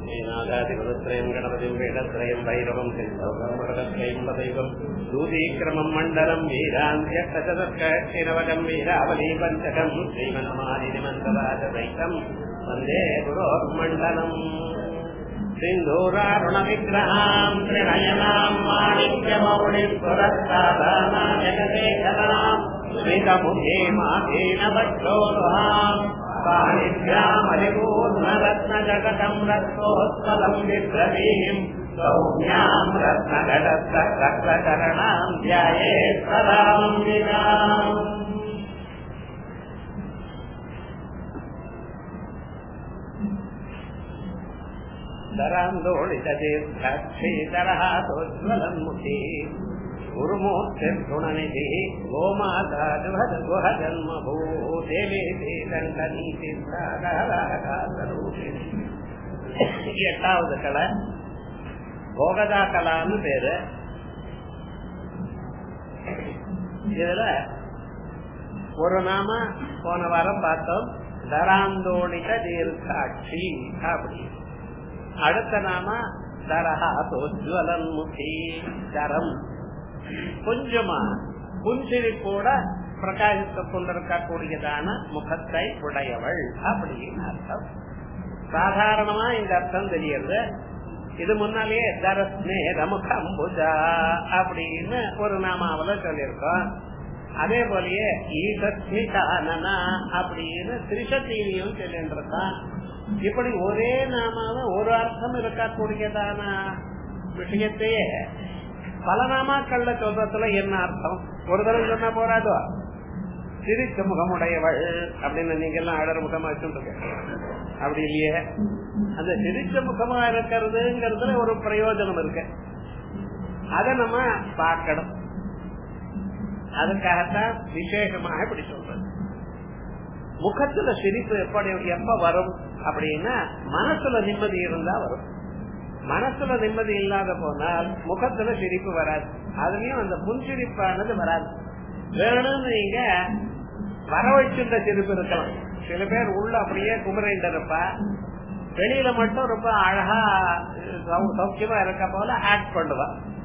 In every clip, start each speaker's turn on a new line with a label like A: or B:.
A: ശ്രീനാഥാധിപതത്രയം ഗണപതിം വേദത്രയം ഭൈരവം സിന്ധൗകർമ്മടകത്രയം പദൈവം ദൂതീക്രമം മണ്ഡലം വീരാന്ത്യഷ്ടചതുർക്കീനവകം വീരാവലി പഞ്ചകം ശ്രീമന്മാലിനിമന്തരാജദൈതം വന്ദേ ഗുരോർമണ്ഡലം സിന്ധൂരാരുണവിഗ്രഹാം ത്രിനയനാം മാണിക്യമൗളിം പുരസ്താദാനായകേശനാം ശ്രീതമുഖേമാധീനഭക്ഷോഹാം പാണിഭ്യാമലിപൂർണരത്നജഗതം രക്തോത്പലം വിഭ്രവീം സൗമ്യാം രത്നഗടസ്തരണാം ധ്യായേ സദാംബികാം ധരാന്തോളിതീർഘക്ഷീതരഹാസോജ്വലന്മുഖി ഗുരുമൂർത്തിർഗുണനിധി ഗോമാതാജന്മഭൂദേവി எட்டாவது கலை போகதா கலான்னு பேரு இதுல ஒரு நாம போன வாரம் பார்த்தோம் தராந்தோடித தீர்க்காட்சி அப்படி அடுத்த நாம தரஹா சோஜ்வலன் முகி தரம் கொஞ்சமா புஞ்சிரிப்போட பிரகாசித்துக் கொண்டிருக்கக்கூடியதான முகத்தை உடையவள் அப்படின்னு அர்த்தம் சாதாரணமா இந்த அர்த்தம் தெரியுது இது முன்னாலேயே தரஸ்மே ரமுகம்புஜா அப்படின்னு ஒரு நாமாவில சொல்லியிருக்கோம் அதே போலயே ஈசஸ்மிதானனா அப்படின்னு திரிசத்தீரியும் சொல்லிட்டு இருக்கான் இப்படி ஒரே நாமாவ ஒரு அர்த்தம் இருக்கக்கூடியதான விஷயத்தையே பல நாமாக்கள்ல சொல்றதுல என்ன அர்த்தம் ஒரு தடவை சொன்னா போராதோ சிரிச்ச முகமுடையவள் அப்படின்னு நீங்க எல்லாம் அடர் முகமா வச்சுட்டு அப்படி இல்லையே அந்த சிரிச்ச முகமா இருக்கிறதுங்கிறதுல ஒரு பிரயோஜனம் இருக்கு அத நம்ம பார்க்கணும் அதுக்காகத்தான் விசேஷமாக இப்படி சொல்றது முகத்துல சிரிப்பு எப்படி எப்ப வரும் அப்படின்னா மனசுல நிம்மதி இருந்தா வரும் மனசுல நிம்மதி இல்லாத போனால் முகத்துல சிரிப்பு வராது அதுலயும் அந்த புன்சிரிப்பானது வராது வேணும்னு நீங்க வரவழைச்சுட்ட சிரிப்பு இருக்கலாம் சில பேர் உள்ள அப்படியே குமரைண்டு இருப்பா வெளியில மட்டும் ரொம்ப அழகா சௌக்கியமா இருக்க போல ஆக்ட் பண்ணுவா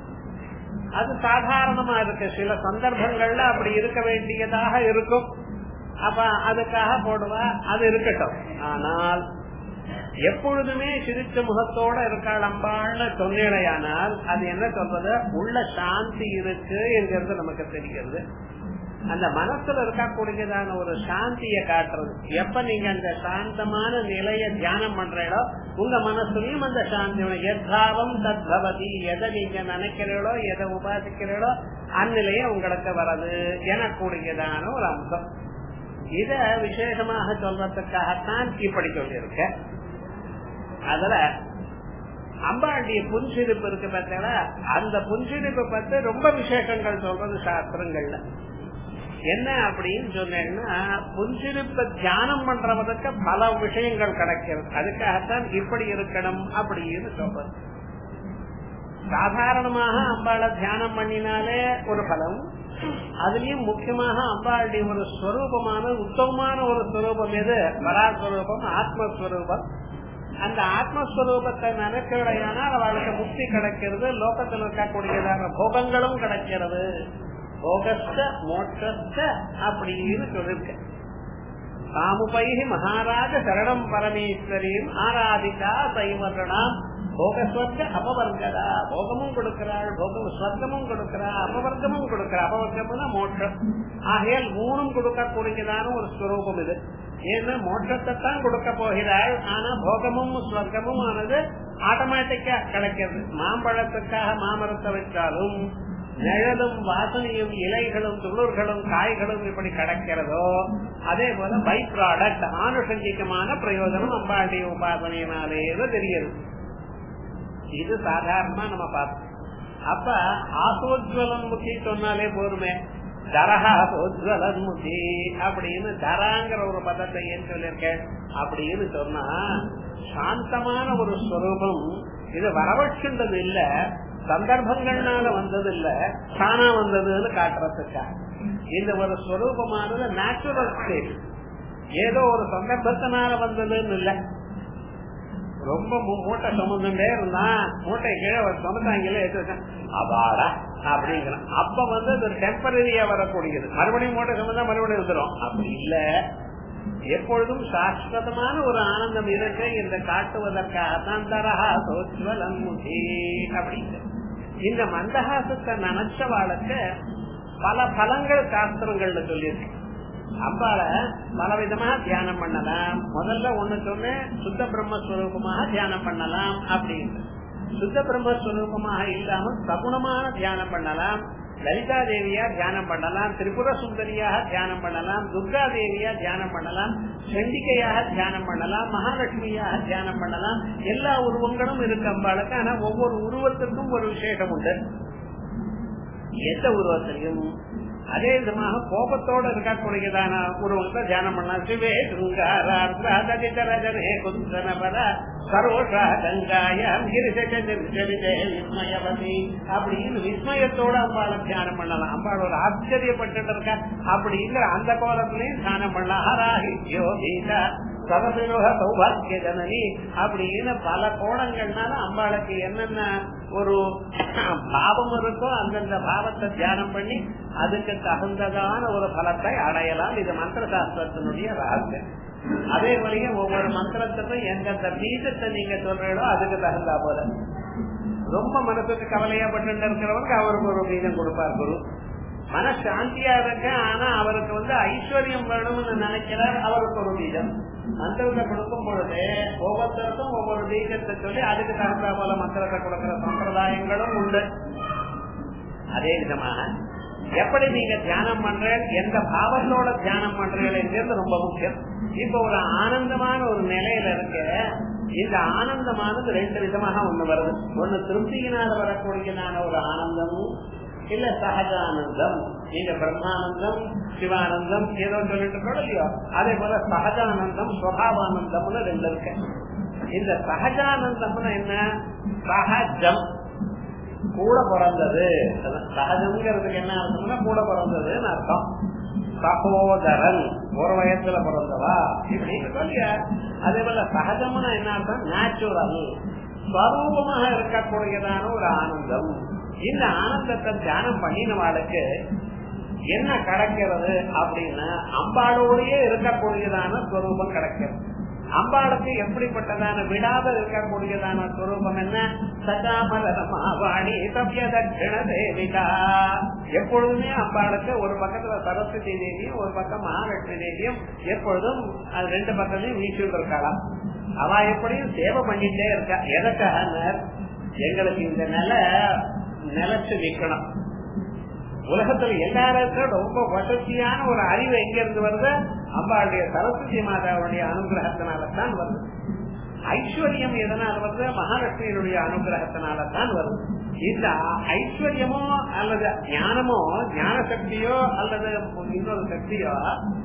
A: அது சாதாரணமா இருக்கு சில சந்தர்ப்பங்கள்ல அப்படி இருக்க வேண்டியதாக இருக்கும் அப்ப அதுக்காக போடுவா அது இருக்கட்டும் ஆனால் எப்பொழுதுமே சிரிச்ச முகத்தோட இருக்காள் அம்பாள்னு சொன்னேடையானால் அது என்ன சொல்றது உள்ள சாந்தி இருக்கு என்கிறது நமக்கு தெரிகிறது அந்த மனசுல இருக்கக்கூடியதான ஒரு சாந்திய காட்டுறது எப்ப நீங்க அந்த சாந்தமான நிலைய தியானம் பண்றீங்களோ உங்க மனசுலயும் அந்த சாந்தி எதாவம் தத்பவதி எதை நீங்க நினைக்கிறீங்களோ எதை உபாசிக்கிறீங்களோ அந்நிலைய உங்களுக்கு வர்றது எனக்கூடியதான ஒரு அம்சம் இத விசேஷமாக சொல்றதுக்காகத்தான் இப்படி சொல்லியிருக்க அதுல அம்பாண்டிய புன்சிரிப்பு இருக்கு பார்த்தீங்களா அந்த புன்சிரிப்பு பத்தி ரொம்ப விசேஷங்கள் சொல்றது சாஸ்திரங்கள்ல என்ன அப்படின்னு சொன்னேன்னா புன்சிரிப்ப தியானம் பண்றவனுக்கு பல விஷயங்கள் கிடைக்கிறது அதுக்காகத்தான் இப்படி இருக்கணும் அப்படின்னு சொல்றது சாதாரணமாக அம்பாளை தியானம் பண்ணினாலே ஒரு பலம் அதுலயும் முக்கியமாக அம்பாளுடைய ஒரு ஸ்வரூபமான உத்தமமான ஒரு ஸ்வரூபம் எது பராஸ்வரூபம் ஆத்மஸ்வரூபம் அந்த ஆத்மஸ்வரூபத்தை நினைக்கிறடையானால் அவளுக்கு முக்தி கிடைக்கிறது லோகத்தில் இருக்கக்கூடியதான போகங்களும் கிடைக்கிறது போகஸ்த மோட்சஸ்த அப்படின்னு சொல்லிருக்க சாமுபைகி மகாராஜ சரணம் பரமேஸ்வரியும் ஆராதிக்கா சைவரணாம் போகஸ்வர்க்க அபவர்கதா போகமும் கொடுக்கிறாள் போகம் ஸ்வர்க்கமும் கொடுக்கிறா அபவர்க்கமும் கொடுக்கிறா அபவர்க்கம்னா மோட்சம் ஆகையால் மூணும் கொடுக்கக்கூடியதான ஒரு ஸ்வரூபம் இது ஏன்னா மோட்சத்தை தான் கொடுக்க போகிறாள் ஆனா போகமும் ஸ்வர்க்கமும் ஆனது ஆட்டோமேட்டிக்கா கிடைக்கிறது மாம்பழத்துக்காக மாமரத்தை வச்சாலும் நிழலும் வாசனையும் இலைகளும் துளிர்களும் காய்களும் இப்படி கிடைக்கிறதோ அதே போல பை ப்ராடக்ட் ஆனுஷங்கிகமான பிரயோஜனம் அம்பாண்டிய உபாசனையினாலேயே தெரியுது இது சாதாரணமா நம்ம பார்த்தோம் அப்ப ஆசோஜ்வலன் முகி சொன்னாலே போருமே தரஹாசோஜ்வலன் முகி அப்படின்னு தராங்கிற ஒரு பதத்தை ஏன் சொல்லியிருக்கேன் அப்படின்னு சொன்னா சாந்தமான ஒரு ஸ்வரூபம் இது வரவச்சுன்றது இல்ல சந்தர்ப்பங்கள்னால வந்தது இல்ல தானா வந்ததுன்னு காட்டுறதுக்கா இந்த ஒரு ஸ்வரூபமானது நேச்சுரல் ஸ்டேட் ஏதோ ஒரு சந்தர்ப்பத்தினால வந்ததுன்னு இல்ல ரொம்ப மூ- மூட்டை சுமந்துட்டே இருந்தான் மூட்டை கீழே சுமந்தாங்கல எடுத்து வச்சான் அபாடா அப்படிங்கிறான் அப்ப வந்து அது ஒரு டெம்பரரியா வரக்கூடியது மறுபடியும் மூட்டை சுமந்தா மறுபடியும் வந்துடும் அப்படி இல்ல எப்பொழுதும் சாஸ்வதமான ஒரு ஆனந்தம் இருக்கு என்று காட்டுவதற்காகத்தான் தரஹா சோச்சுவலம் முகி அப்படின்னு இந்த மந்தஹாசத்தை நினைச்சவாளுக்கு பல பலங்கள் சாஸ்திரங்கள்ல சொல்லியிருக்கு அம்பால பல விதமா தியானம் பண்ணலாம் முதல்ல ஒண்ணு சொன்னேன் சுத்த பிரம்மஸ்வரூபமாக தியானம் பண்ணலாம் அப்படின்னு சுத்த பிரம்மஸ்வரூபமாக இல்லாம சகுணமான தியானம் பண்ணலாம் லலிதா தேவியா தியானம் பண்ணலாம் திரிபுர சுந்தரியாக தியானம் பண்ணலாம் துர்கா தேவியா தியானம் பண்ணலாம் சண்டிகையாக தியானம் பண்ணலாம் மகாலட்சுமியாக தியானம் பண்ணலாம் எல்லா உருவங்களும் இருக்கு அம்பாளுக்கு ஆனா ஒவ்வொரு உருவத்திற்கும் ஒரு விசேஷம் உண்டு எந்த உருவத்திலையும் அதே விதமாக கோபத்தோட இருக்கக்கூடியதான உருவத்தை தியானம் பண்ணலாம் சிவே சுங்காரே குந்தனபர சரோஷா கங்காயம் விஸ்மயவதி அப்படின்னு விஸ்மயத்தோட அம்பாளை தியானம் பண்ணலாம் அம்பாள் ஒரு ஆச்சரியப்பட்டு இருக்கா அப்படி இல்ல அந்த கோலத்திலையும் தியானம் பண்ணலாம் ஹராஹி யோகீதா சதபிரோக சௌபாகிய ஜனனி அப்படின்னு பல கோணங்கள்னால அம்பாளுக்கு என்னென்ன ஒரு பாவம் இருக்கோ அந்தந்த பாவத்தை தியானம் பண்ணி அதுக்கு தகுந்ததான ஒரு பலத்தை அடையலாம் இது மந்திர சாஸ்திரத்தினுடைய ரகசியம் அதே போலயே ஒவ்வொரு மந்திரத்துக்கும் எந்தெந்த பீஜத்தை நீங்க சொல்றீங்களோ அதுக்கு தகுந்தா போல ரொம்ப மனசுக்கு கவலையா பட்டு இருக்கிறவங்க அவருக்கு ஒரு பீஜம் கொடுப்பார் குரு மனசாந்தியா இருக்க ஆனா அவருக்கு வந்து ஐஸ்வர்யம் வேணும்னு நினைக்கிறார் அவருக்கு ஒரு பீஜம் மந்திரத்தை கொடுக்கும் பொழுது ஒவ்வொருத்தருக்கும் ஒவ்வொரு பீஜத்தை சொல்லி அதுக்கு தகுந்தா போல மந்திரத்தை கொடுக்கிற சம்பிரதாயங்களும் உண்டு அதே விதமாக எப்படி நீங்க தியானம் பண்ற எந்த பாவத்தோட தியானம் பண்றீங்கிறது ரொம்ப முக்கியம் இப்ப ஒரு ஆனந்தமான ஒரு நிலையில இருக்க இந்த ஆனந்தமானது ரெண்டு விதமாக ஒண்ணு வருது ஒண்ணு திருப்தியினால வரக்கூடியதான ஒரு ஆனந்தமும் இல்ல சகஜானந்தம் இந்த பிரம்மானந்தம் சிவானந்தம் ஏதோ சொல்லிட்டு இருக்கோம் இல்லையோ அதே போல சகஜானந்தம் சுவாவானந்தம்னு ரெண்டு இருக்கு இந்த சகஜானந்தம்னு என்ன சகஜம் கூட பிறந்தது சகஜம்ங்கிறதுக்கு என்ன அர்த்தம்னா கூட பிறந்ததுன்னு அர்த்தம் சகோதரன் ஒரு வயசுல பிறந்தவா இப்படின்னு சொல்லிய அதே போல சகஜம்னா என்ன அர்த்தம் நேச்சுரல் ஸ்வரூபமாக இருக்கக்கூடியதான ஒரு ஆனந்தம் இந்த ஆனந்தத்தை தியானம் பண்ணினவாளுக்கு என்ன கிடைக்கிறது அப்படின்னா அம்பாளோடயே இருக்கக்கூடியதான ஸ்வரூபம் கிடைக்கிறது அம்பாளுக்கு எப்படிப்பட்டதான விடாத இருக்கக்கூடியதான ஸ்வரூபம் என்ன சதாமலமாவாணி சபிய தட்சிண தேவிகா எப்பொழுதுமே அம்பாளுக்கு ஒரு பக்கத்துல சரஸ்வதி தேவியும் ஒரு பக்கம் மகாலட்சுமி தேவியும் எப்பொழுதும் அது ரெண்டு பக்கத்தையும் வீசிட்டு இருக்கலாம் அவ எப்படியும் சேவை பண்ணிட்டே இருக்கா எதற்காக எங்களுக்கு இந்த நிலை நிலைச்சு நிக்கணும் உலகத்துல எல்லாருக்கும் ரொம்ப வசதியான ஒரு அறிவு எங்க இருந்து வருது அம்பாளுடைய சரஸ்வதி மாதாவுடைய அனுகிரகத்தினால்தான் வருது ஐஸ்வர்யம் எதனால் வருது மகாலட்சுமியினுடைய அனுகிரகத்தினால்தான் வருது இந்த ஐஸ்வர்யமோ அல்லது ஞானமோ ஞான சக்தியோ அல்லது இன்னொரு சக்தியோ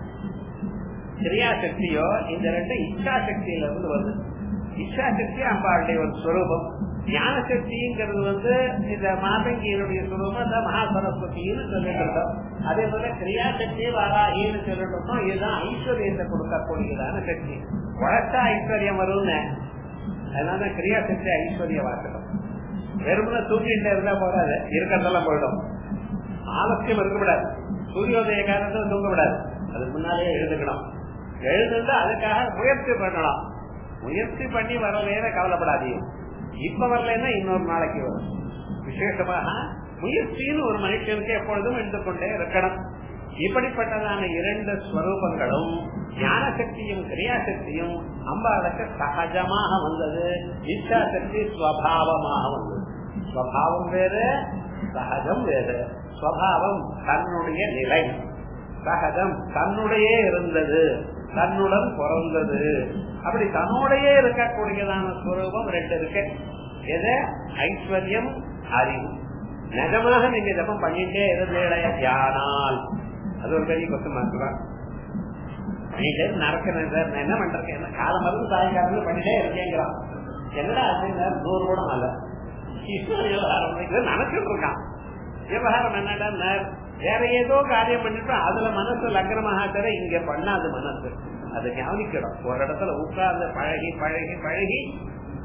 A: கிரியா சக்தியோ இந்த ரெண்டு இச்சா சக்தியில இருந்து வருது இச்சா சக்தி அம்பாளுடைய ஒரு ஸ்வரூபம் ஞான சக்திங்கிறது வந்து இந்த மாதங்கியினுடைய சுரூபம் இந்த மகா சரஸ்வதினு சொல்லிட்டு இருக்கோம் அதே போல கிரியா சக்தி வாராகின்னு சொல்லிட்டு இருக்கோம் இதுதான் ஐஸ்வர்யத்தை கொடுக்கக்கூடியதான சக்தி உழைச்சா ஐஸ்வர்யம் வரும்னு அதனால கிரியா சக்தி ஐஸ்வர்ய வாக்கணும் வெறுமன தூங்கிட்டு இருந்தா போறாது இருக்கிறதெல்லாம் போயிடும் ஆலசியம் இருக்கக்கூடாது சூரியோதய காலத்துல தூங்க விடாது அதுக்கு முன்னாலே எழுதுக்கணும் எழுதுந்தா அதுக்காக முயற்சி பண்ணலாம் முயற்சி பண்ணி வரலேன கவலைப்படாதீங்க இப்ப வரலன்னா இன்னொரு நாளைக்கு வரும் விசேஷமாக முயற்சின்னு ஒரு மனுஷனுக்கு எப்பொழுதும் எடுத்துக்கொண்டே இருக்கணும் இப்படிப்பட்டதான இரண்டு ஸ்வரூபங்களும் ஞான சக்தியும் கிரியா சக்தியும் அம்பாளுக்கு சகஜமாக வந்தது இச்சா சக்தி ஸ்வபாவமாக வந்தது ஸ்வபாவம் வேறு சகஜம் வேறு ஸ்வபாவம் தன்னுடைய நிலை சகஜம் தன்னுடைய இருந்தது தன்னுடன் பிறந்தது அப்படி தன்னோடையே இருக்கக்கூடியதான ஸ்வரூபம் ரெண்டு இருக்கு எது ஐஸ்வர்யம் அறிவு நிஜமாக நீங்க ஜபம் பண்ணிட்டே இருந்தேடைய தியானால் அது ஒரு பெரிய கொத்து மாற்றுவான் பண்ணிட்டே நடக்கிறேன் சார் நான் என்ன பண்றேன் என்ன காலம் மருந்து சாயங்காலம் பண்ணிட்டே இருக்கேங்கிறான் என்னடா அப்படின்னா நூறு கூட அல்ல ஈஸ்வர விவகாரம் நினைச்சிட்டு இருக்கான் விவகாரம் என்னடா வேற ஏதோ காரியம் பண்ணிட்டு அதுல மனசு லக்னமாக இங்க பண்ணாது மனசு அதை கவனிக்கணும் ஒரு இடத்துல உட்கார்ந்து பழகி பழகி பழகி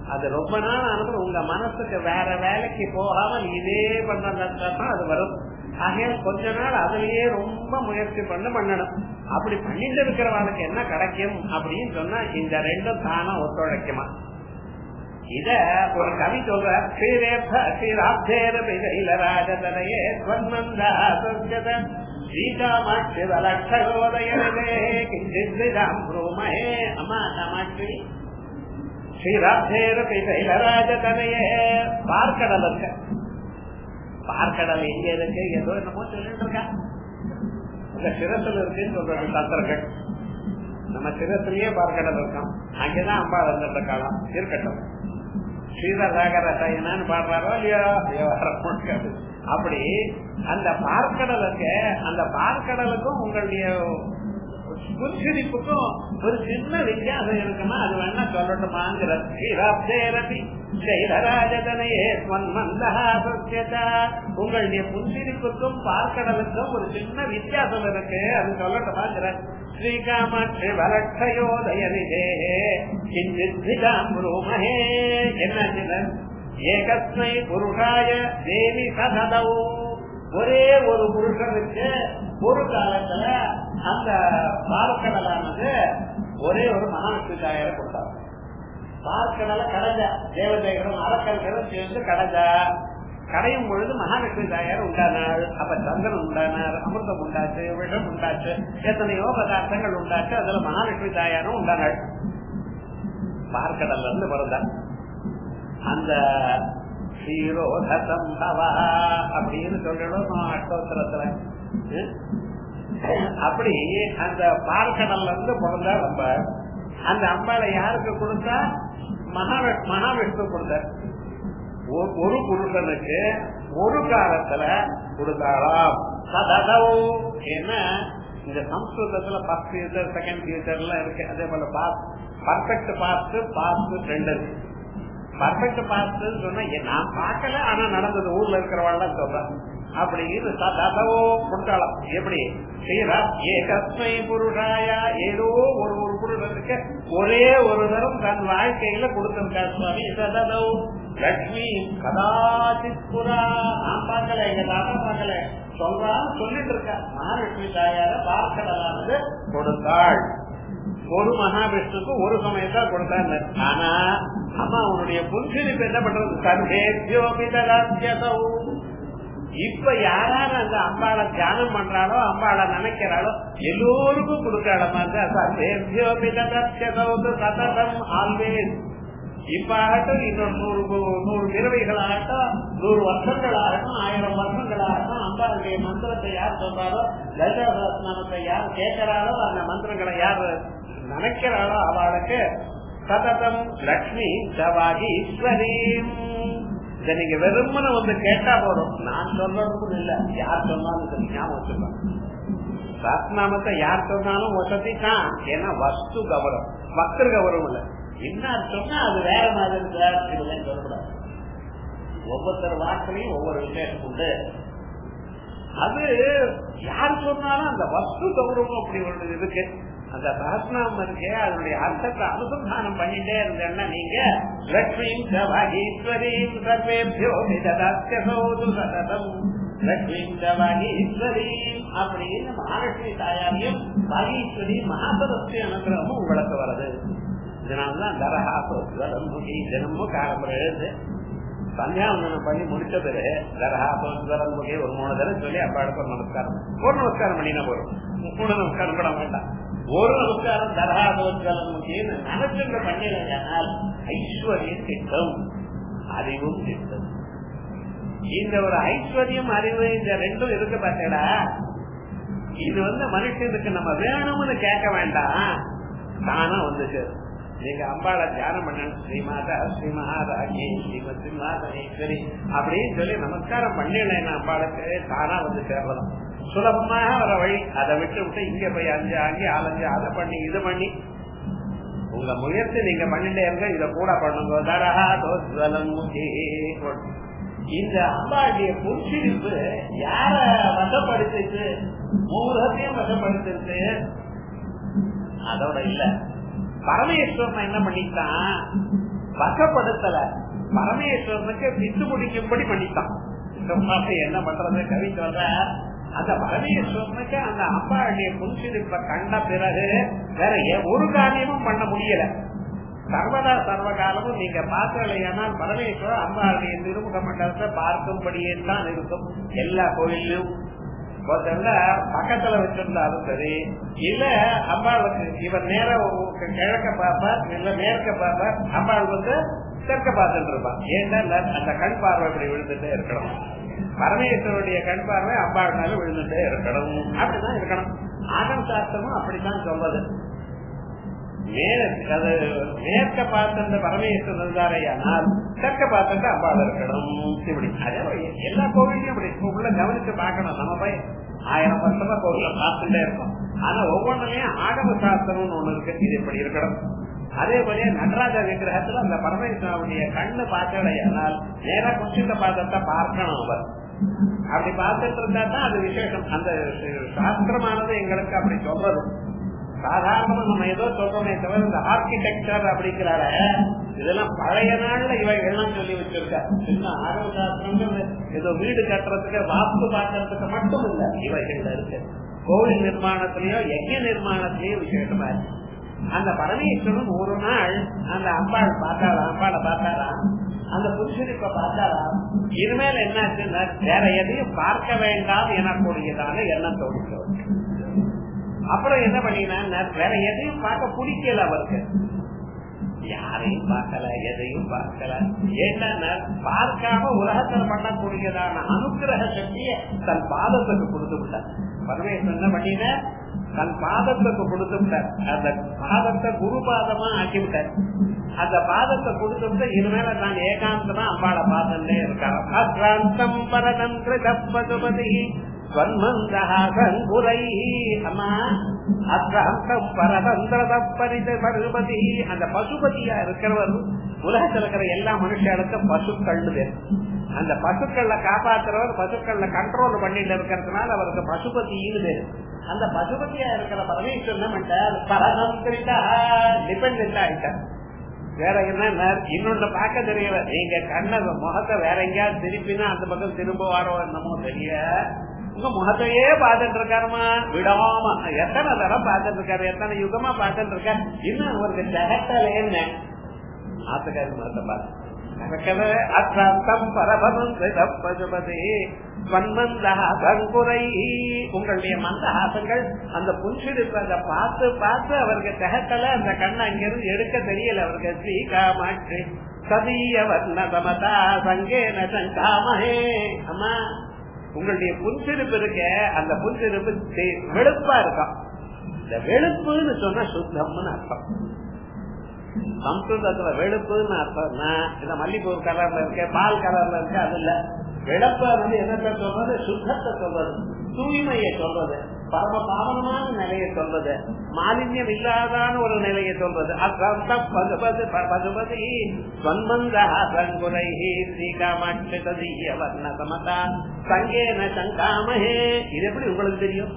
A: அது ரொம்ப நாள் ஆனது உங்க மனசுக்கு வேற வேலைக்கு போகாமல் இதே பண்ணதான் அது வரும் ஆகையால் கொஞ்ச நாள் அதுலயே ரொம்ப முயற்சி பண்ண பண்ணணும் அப்படி பண்ணிட்டு இருக்கிறவனுக்கு என்ன கிடைக்கும் அப்படின்னு சொன்னா இந்த ரெண்டும் தானா ஒத்துழைக்குமா இத ஒரு கவி சொல்ற ஸ்ரீரேப ஸ்ரீராப்தேர பிகைலராஜதனையே ஸ்வர்ணந்தா சொர்ஜத ஸ்ரீகாமாட்சி வலக்ஷகோதயனே கிஞ்சித்விதாம் ப்ரூமஹே அம்மா காமாட்சி ஸ்ரீராப்தேர பிகைலராஜதனையே பார்க்கடல் இருக்க பார்க்கடல் எங்க இருக்கு ஏதோ என்னமோ சொல்லிட்டு இருக்கா உங்க சிரத்துல இருக்குன்னு சொல்றது தந்திரங்கள் நம்ம சிரத்திலேயே பார்க்கடல் இருக்கோம் அங்கேதான் அம்பாள் வந்துட்டு இருக்கலாம் இருக்கட்டும் ஸ்ரீதராகர சைனான்னு பாடுறாரோ இல்லையோ விவகாரம் அப்படி அந்த பார்க்கடலுக்கு அந்த பார்க்கடலுக்கும் உங்களுடைய புன்சிரிப்புக்கும் ஒரு சின்ன வித்தியாசம் இருக்குமா அது வேணா சொல்லட்டுமாங்கிற ஸ்ரீராப்தேரபி சைலராஜதனையே உங்களுடைய புன்சிரிப்புக்கும் பார்க்கடலுக்கும் ஒரு சின்ன வித்தியாசம் இருக்கு அது சொல்லட்டுமாங்கிற ஸ்ரீகாமாட்சி வலட்சயோதயனிதே கிஞ்சித்மஹே என்ன ஏகஸ்மை புருஷாய தேவி சததௌ ஒரே ஒரு புருஷனுக்கு ஒரு காலத்துல அந்த பார்க்கடலானது ஒரே ஒரு மகாவிஷ்ணு தாயார கொடுத்தார் பார்க்கடலை கடைஞ்சா தேவதேகரும் அரக்கர்களும் சேர்ந்து கடைஞ்சா கடையும் பொழுது மகாலட்சுமி தாயார் உண்டானாள் அப்ப சந்திரன் உண்டானார் அமிர்தம் உண்டாச்சு விஷம் உண்டாச்சு எத்தனையோ பதார்த்தங்கள் உண்டாச்சு அதுல மகாலட்சுமி தாயாரும் உண்டானாள் பார்க்கடல்ல இருந்து பிறந்தார் அந்த ஸ்ரீரோதம் பவா அப்படின்னு சொல்லணும் அஷ்டோத்திரத்துல அப்படி அந்த பார்க்கடல்ல இருந்து பிறந்தா ரொம்ப அந்த அம்பாளை யாருக்கு கொடுத்தா மகா மகாவிஷ்ணு கொடுத்தார் ஒரு புருஷனுக்கு ஒரு காலத்துல கொடுத்தாராம் ஏன்னா இந்த சம்ஸ்கிருதத்துல ஃபர்ஸ்ட் ஃபியூச்சர் செகண்ட் ஃபியூச்சர் எல்லாம் இருக்கு அதே போல பாஸ் பர்ஃபெக்ட் பாஸ்ட் பாஸ்ட் ரெண்டு பர்ஃபெக்ட் பாஸ்ட் சொன்னா நான் பார்க்கல ஆனா நடந்தது ஊர்ல இருக்கிறவாள் சொல்றேன் அப்படின்னு சதவோ கொடுத்தாலும் எப்படி ஏகஸ்மை புருஷாயா ஏதோ ஒரு ஒரு புருஷனுக்கு ஒரே ஒரு தரம் தன் வாழ்க்கையில கொடுத்திருக்கார் சுவாமி சதவோ லட்சுமி கதாச்சித் புரா நான் பார்க்கல எங்க தாத்தா பார்க்கல சொல்றான்னு சொல்லிட்டு இருக்கா மகாலட்சுமி தாயார பார்க்கலானது கொடுத்தாள் ஒரு மகாவிஷ்ணுக்கு ஒரு சமயத்தான் கொடுத்தாங்க ஆனா அம்மா அவனுடைய புன்சிரிப்பு என்ன பண்றது சர்வேபியோபிதராஜ்யதௌ இப்ப யாராரு அந்த அம்பாளை தியானம் பண்றாளோ அம்பாளை நினைக்கிறாளோ எல்லோருக்கும் கொடுக்கறமா சததம் ஆல்வேஸ் இப்ப ஆகட்டும் இன்னொரு நூறு நூறு பிறவைகள் ஆகட்டும் நூறு வருஷங்கள் ஆகட்டும் ஆயிரம் வருஷங்கள் ஆகட்டும் அம்பாளுடைய மந்திரத்தை யார் சொல்றாரோ லலிதாசனத்தை யார் கேட்கிறாரோ அந்த மந்திரங்களை யார் நினைக்கிறாளோ அவளுக்கு சததம் லக்ஷ்மி சவாகி ஈஸ்வரீம் இத நீங்க வெறுமன வந்து கேட்டா போதும் நான் சொல்றதுக்கும் இல்ல யார் சொன்னாலும் சரி ஞாபகம் வச்சுக்கலாம் சாஸ்திரநாமத்தை யார் சொன்னாலும் வசதி தான் ஏன்னா வஸ்து கௌரவம் பக்தர் கௌரவம் இல்ல என்ன சொன்னா அது வேற மாதிரி சொல்லக்கூடாது ஒவ்வொருத்தர் வாக்கிலையும் ஒவ்வொரு விசேஷம் உண்டு அது யார் சொன்னாலும் அந்த வஸ்து கௌரவம் அப்படி ஒன்று இருக்கு அந்த சகசிரநாமம் இருக்கே அதனுடைய அர்த்தத்தை அனுசந்தானம் பண்ணிட்டே இருந்தேன்னா நீங்க லட்சுமிம் சவாகீஸ்வரீம் சர்வேபியோ விததாஸ்யோது சததம் லட்சுமிம் சவாகீஸ்வரீம் அப்படின்னு மகாலட்சுமி தாயாரையும் வாகீஸ்வரி மகாசரஸ்தி அனுகிரகமும் உங்களுக்கு வருது இதனால்தான் தரஹாசோஸ்வரம் முகி தினமும் காலம்பரம் எழுது சந்தியாவந்தனம் பண்ணி முடிச்ச பிறகு தரஹாசோஸ்வரம் முகி ஒரு மூணு தடவை சொல்லி அப்பாடுக்கு ஒரு நமஸ்காரம் ஒரு நமஸ்காரம் பண்ணினா போதும் மூணு நமஸ்காரம் கூட வேண்டாம் ஒரு நமஸ்காரம் தரஹாசோஸ்வரம் முகின்னு நினைச்சுங்க பண்ணினால் ஐஸ்வர்யம் திட்டம் அறிவும் திட்டம் இந்த ஒரு ஐஸ்வர்யம் அறிவு இந்த ரெண்டும் இருக்கு பார்த்தீங்களா இது வந்து மனுஷனுக்கு நம்ம வேணும்னு கேட்க வேண்டாம் தானா வந்து சேரும் நீங்க அம்பாள தியானம் பண்ணணும் ஸ்ரீமாதா ஸ்ரீமஹாராகி ஸ்ரீமத் மாதேஸ்வரி அப்படின்னு சொல்லி நமஸ்காரம் பண்ணல அம்பாளுக்கு தானா வந்து சேரலாம் சுலபமாக வர வழி அதை விட்டு விட்டு இங்க போய் அஞ்சு அங்கே அலைஞ்சு அதை பண்ணி இது பண்ணி உங்க முயற்சி நீங்க பண்ணிட்டே இருங்க இத கூட பண்ணுங்க தரஹா தோஸ்வலம் இந்த அம்பாளுடைய புன்சிரிப்பு யார வசப்படுத்திச்சு மூலத்தையும் வசப்படுத்திச்சு அதோட இல்ல பரமேஸ்வரன் என்ன பண்ணிட்டான் வசப்படுத்தல பரமேஸ்வரனுக்கு வித்து முடிக்கும்படி பண்ணிட்டான் இந்த மாதிரி என்ன பண்றது கவி சொல்ற அந்த பரமேஸ்வரனுக்கு அந்த அம்பாளுடைய புன்சிரிப்ப கண்ட பிறகு வேற எ- ஒரு காரியமும் பண்ண முடியல சர்வதா சர்வ காலமும் நீங்க பார்க்கலையானால் பரமேஸ்வரர் அம்பாளுடைய திருமுக மண்டலத்தை பார்க்கும்படியே தான் இருக்கும் எல்லா கோயிலும் முதல்ல பக்கத்துல வச்சிருந்தாலும் சரி இல்ல அம்பாளுக்கு இவர் நேர கிழக்க பார்ப்பார் இல்ல மேற்க பார்ப்பார் அம்பாள் வந்து தெற்க பார்த்துட்டு இருப்பான் ஏன்னா அந்த கண் பார்வை இப்படி விழுந்துட்டே இருக்கணும் பரமேஸ்வருடைய கண் பார்வை அம்பாள் மேல விழுந்துட்டே இருக்கணும் அப்படிதான் இருக்கணும் ஆகம் சாஸ்திரமும் அப்படித்தான் சொல்றது மேற்கு அது மேற்க பார்த்த பரமேஸ்வரன் இருந்தாரையானால் தெற்க பார்த்த அம்பாள் இருக்கணும் இப்படி அதே மாதிரி எல்லா கோவிலையும் இப்படி இப்ப உள்ள கவனிச்சு பார்க்கணும் நம்ம போய் ஆயிரம் வருஷமா கோவில பார்த்துட்டே இருக்கோம் ஆனா ஒவ்வொன்றுலயும் ஆகம சாஸ்திரம்னு ஒண்ணு இருக்கு இது இப்படி இருக்கணும் அதே போல நடராஜ விக்கிரகத்துல அந்த பரமேஸ்வரனுடைய கண்ணு பார்த்தடையானால் நேரா குச்சித்த பாதத்தை பார்க்கணும் அவர் அப்படி பார்த்துட்டு இருந்தா தான் அது விசேஷம் அந்த சாஸ்திரமானது எங்களுக்கு அப்படி சொல்றது சாதாரணமா நம்ம ஏதோ சொல்றோமே தவிர இந்த ஆர்கிடெக்சர் அப்படிங்கிறார இதெல்லாம் பழைய நாள்ல இவை எல்லாம் சொல்லி வச்சிருக்க சின்ன ஆரம்ப சாஸ்திரங்கிறது ஏதோ வீடு கட்டுறதுக்கு வாஸ்து பார்க்கறதுக்கு மட்டும் இல்ல இவைகள்ல இருக்கு கோவில் நிர்மாணத்திலயோ யஜ்ய நிர்மாணத்திலயோ விசேஷமா இருக்கு அந்த பரமேஸ்வரன் ஒரு நாள் அந்த அம்பாள் பார்த்தாராம் அம்பாளை பார்த்தாராம் அந்த புருஷனுக்கு பார்த்தாராம் இனிமேல் என்னாச்சுன்னா வேற எதையும் பார்க்க வேண்டாம் எனக்கூடியதான எண்ணம் தோணுச்சு அப்புறம் என்ன பண்ணினா வேற எதையும் பார்க்க பிடிக்கல அவருக்கு யாரையும் பார்க்கல எதையும் பார்க்கல ஏன்னா பார்க்காம உலகத்துல பண்ணக்கூடியதான அனுகிரக சக்திய தன் பாதத்துக்கு கொடுத்து விட்டார் பரமேஸ்வரன் என்ன பண்ணின தன் பாதத்துக்கு கொடுத்து விட்டார் அந்த பாதத்தை குரு பாதமா ஆக்கி விட்டார் அந்த பாதத்தை கொடுத்து விட்டு இனிமேல நான் ஏகாந்தமா அம்பாளை பார்த்துட்டே இருக்கான் அக்ராந்தம் பரதம் கிருதப்பதுபதி அம்மா அக்ராந்தம் பரதந்திரத பரித பருபதி அந்த பசுபதியா இருக்கிறவர் உலகத்தில் இருக்கிற எல்லா மனுஷர்களுக்கும் பசுக்கள் அந்த பசுக்கள்ல காப்பாத்துறவர் பசுக்கள்ல கண்ட்ரோல் பண்ணிட்டு இருக்கிறதுனால அவருக்கு பசுபதினு பேரு அந்த பசுபதியா இருக்கிற பரமேஸ்வரன் பரதந்திரிதா டிபெண்ட் ஆயிட்டார் வேற என்ன இன்னொன்னு பார்க்க தெரியல நீங்க கண்ண முகத்தை வேற எங்கேயாவது திருப்பினா அந்த பக்கம் திரும்புவாரோ என்னமோ தெரிய உங்க முகத்தையே பார்த்துட்டு இருக்காருமா விடாம எத்தனை தடவை பார்த்துட்டு இருக்காரு எத்தனை யுகமா பார்த்துட்டு இருக்காரு இன்னும் அவருக்கு திகட்டல என்ன ஆத்துக்காரி முகத்தை பார்த்து அத்ராந்தம் பரபதம் பசுபதி உங்களுடைய மந்தஹாசங்கள் அந்த புன்சிருப்பதை பார்த்து பார்த்து அவருக்கு தகத்தல அந்த கண்ணை அங்கிருந்து எடுக்க தெரியல அவருக்கு ஸ்ரீ காமாட்சி சதீய வர்ணதமதா சங்கேன சங்காமஹே அம்மா உங்களுடைய புன்சிருப்பு இருக்க அந்த புன்சிருப்பு வெளுப்பா இருக்கும் இந்த வெளுப்புன்னு சொன்னா சுத்தம்னு அர்த்தம் சம்ஸ்கிருதத்துல வெளுப்புன்னு அர்த்தம்னா இந்த மல்லிப்பூ கலர்ல இருக்க பால் கலர்ல இருக்க அது இல்ல வெளுப்ப வந்து என்னத்தை சொல்றது சுத்தத்தை சொல்றது தூய்மையை சொல்றது பரம பாவனமான நிலையை சொல்றது மாலின்யம் இல்லாதான ஒரு நிலையை சொல்றது பசுபதி பசுபதி ஸ்வன்மந்தகுரை ஸ்ரீகாமாட்சிய வர்ண சமதா சங்கேன சங்காமஹே இது எப்படி உங்களுக்கு தெரியும்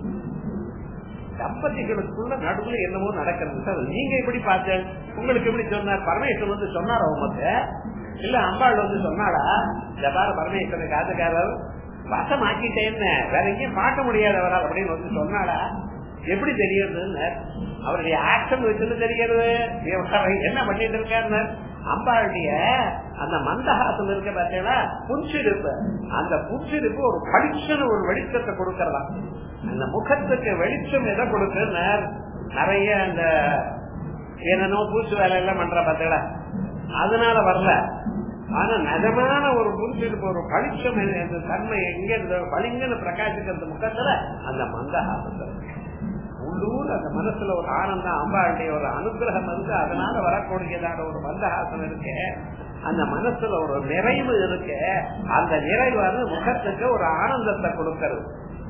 A: தம்பதிகளுக்குள்ள நடுவுல என்னமோ நடக்கிறது சார் நீங்க எப்படி பார்த்த உங்களுக்கு எப்படி சொன்னார் பரமேஸ்வரன் வந்து சொன்னார் அவங்க இல்ல அம்பாள் வந்து சொன்னாடா இந்த பாரு பரமேஸ்வரன் காதுக்காரர் வசமாக்கிட்டேன்னு வேற எங்கேயும் பார்க்க முடியாதவரா அப்படின்னு வந்து சொன்னாடா எப்படி தெரியுதுன்னு அவருடைய ஆக்ஷன் வச்சுன்னு தெரிகிறது என்ன பண்ணிட்டு இருக்காருன்னு அம்பாளுடைய அந்த மந்தஹாசம் இருக்க பார்த்தீங்கன்னா புன்சிருப்பு அந்த புன்சிருப்பு ஒரு பளிச்சன்னு ஒரு வெளிச்சத்தை கொடுக்கறதா அந்த முகத்துக்கு வெளிச்சம் எதை கொடுக்கு நிறைய அந்த என்னென்னோ பூச்சி வேலை எல்லாம் பண்ற பார்த்தீங்களா அதனால வரல ஆனா நிஜமான ஒரு புரிஞ்சிருப்பு ஒரு பளிச்சம் அந்த தன்மை எங்க இருந்த பளிங்கன்னு பிரகாசிக்கிறது முகத்துல அந்த மந்தஹாசத்துல உள்ளூர் அந்த மனசுல ஒரு ஆனந்தம் அம்பாளுடைய ஒரு அனுகிரகம் இருக்கு அதனால வரக்கூடியதான ஒரு மந்தஹாசம் இருக்கு அந்த மனசுல ஒரு நிறைவு இருக்கு அந்த நிறைவு வந்து முகத்துக்கு ஒரு ஆனந்தத்தை கொடுக்கறது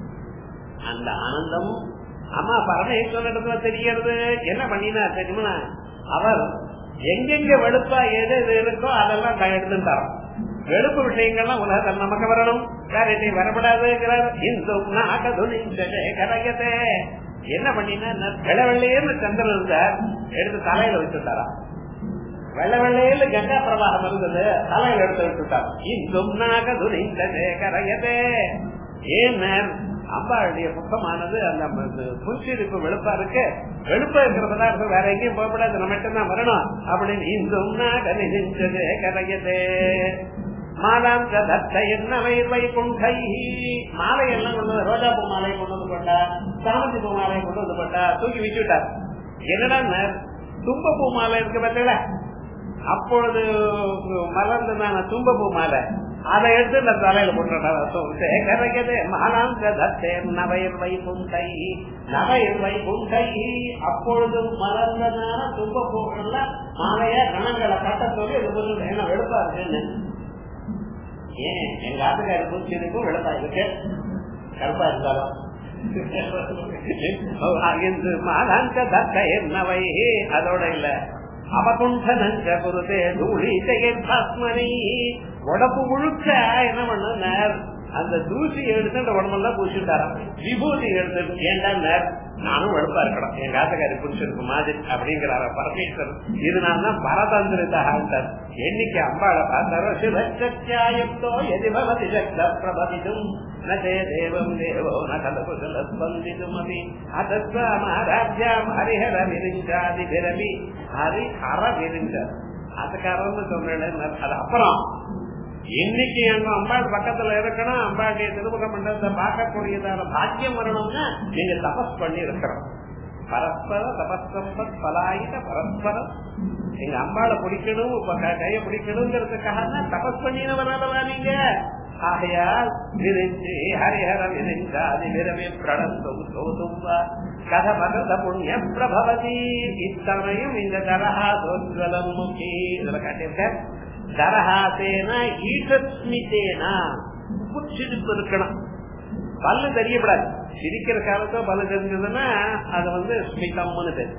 A: அந்த ஆனந்தம் அம்மா பரமேஸ்வரன் இடத்துல தெரியறது என்ன பண்ணினா தெரியுமா அவர் எங்கெங்க வெளுப்பா எது எது இருக்கோ அதெல்லாம் எடுத்து தரோம் வெளுப்பு விஷயங்கள்லாம் உலகத்தில் நமக்கு வரணும் வேற எதையும் வரப்படாதுங்கிறார் இந்தும் நாகதுனி கரையதே என்ன பண்ணினா வெள்ளவெள்ளையேன்னு சந்திரன் இருந்தார் எடுத்து தலையில வச்சுட்டாரா வெள்ள வெள்ளையில கங்கா பிரவாகம் இருந்தது தலையில எடுத்து விட்டுட்டார் இங்கும் நாக துரிந்ததே கரையதே ஏன் அம்பாளுடைய புத்தமானது அந்த புன்சிரிப்பு வெளுப்பா இருக்கு வெளுப்பா இருக்கிறதா இருக்கு வேற எங்கேயும் போகக்கூடாது நம்ம மட்டும்தான் வரணும் அப்படின்னு இங்கும் நாக நினைஞ்சதே கரையதே மாதாந்த தத்தை என்னவை வைகுண்டை மாலை எல்லாம் கொண்டு வந்து ரோஜா பூ மாலை கொண்டு வந்து போட்டா சாமந்தி பூ மாலை கொண்டு வந்து போட்டா தூக்கி வச்சுட்டார் என்னடா தும்ப பூ மாலை இருக்கு பார்த்தீங்களா அப்பொழுது மலர்ந்ததான தும்ப பூ மாலை அதை எடுத்து இந்த தலையில போட்டுறது மானாந்த தத்தே நவையர் வைகுண்டை நவையர் வைகுண்டை அப்பொழுது மலர்ந்ததான தும்ப பூக்கள்ல மாலைய கணங்களை கட்ட சொல்லி இது கொஞ்சம் என்ன வெளுப்பா இருக்குன்னு ஏன் எங்க ஆட்டுக்காரி பூச்சிருக்கும் வெளுப்பா இருக்கு கருப்பா இருந்தாலும் மாதாந்த தத்த என்னவை அதோட இல்ல அவகுண்டனஞ்ச குருதே தூளி பஸ்மனி உடம்பு முழுக்க என்ன பண்ண அந்த தூசி எடுத்து அந்த உடம்பெல்லாம் பூசிட்டாராம் விபூதி எடுத்து ஏண்டா நானும் வெளுப்பா இருக்கணும் எங்க ஆத்தக்காரி புடிச்சிருக்கு மாதிரி அப்படிங்கிறார பரமேஸ்வரர் இதனால பரதந்திரிதார் என்னைக்கு அம்பாளை பார்த்தாரோ சிவச்சாயத்தோ எதிபவதி சக்த பிரபதிதும் நே தேவம் தேவோ நகலபுசலஸ்பந்திதுமபி அதத்வாமாராஜ்யாம் ஹரிஹர விரிஞ்சாதி விரவி ஹரி ஹர விரிஞ்ச அதுக்காரன்னு சொல்றேன் அது அப்புறம் இன்னைக்கு எங்க அம்பாள் பக்கத்துல இருக்கணும் அம்பாளுடைய திருமுக மண்டலத்தை பார்க்கக்கூடியதான பாக்கியம் வரணும்னா நீங்க தபஸ் பண்ணி இருக்கிறோம் பரஸ்பர தபஸ்தம்பத் பலாயித பரஸ்பரம் எங்க அம்பாளை பிடிக்கணும் கைய பிடிக்கணுங்கிறதுக்காக தான் தபஸ் பண்ணினவராதவா நீங்க ஆகையால் விரிஞ்சு ஹரிஹர விரிஞ்சாதி விரவி பிரணந்தும் சோதும்பா கத பகத புண்ணிய பிரபவதி இத்தனையும் இந்த தரஹா தோஜ்வலம் முகி இதுல காட்டியிருக்க தரஹாசேன ஈட்டஸ்மிதேனா புச்சிருப்பு இருக்கணும் பல்லு தெரியப்படாது சிரிக்கிற காலத்தோ பல்லு தெரிஞ்சதுன்னா அது வந்து ஸ்மிதம்னு பேர்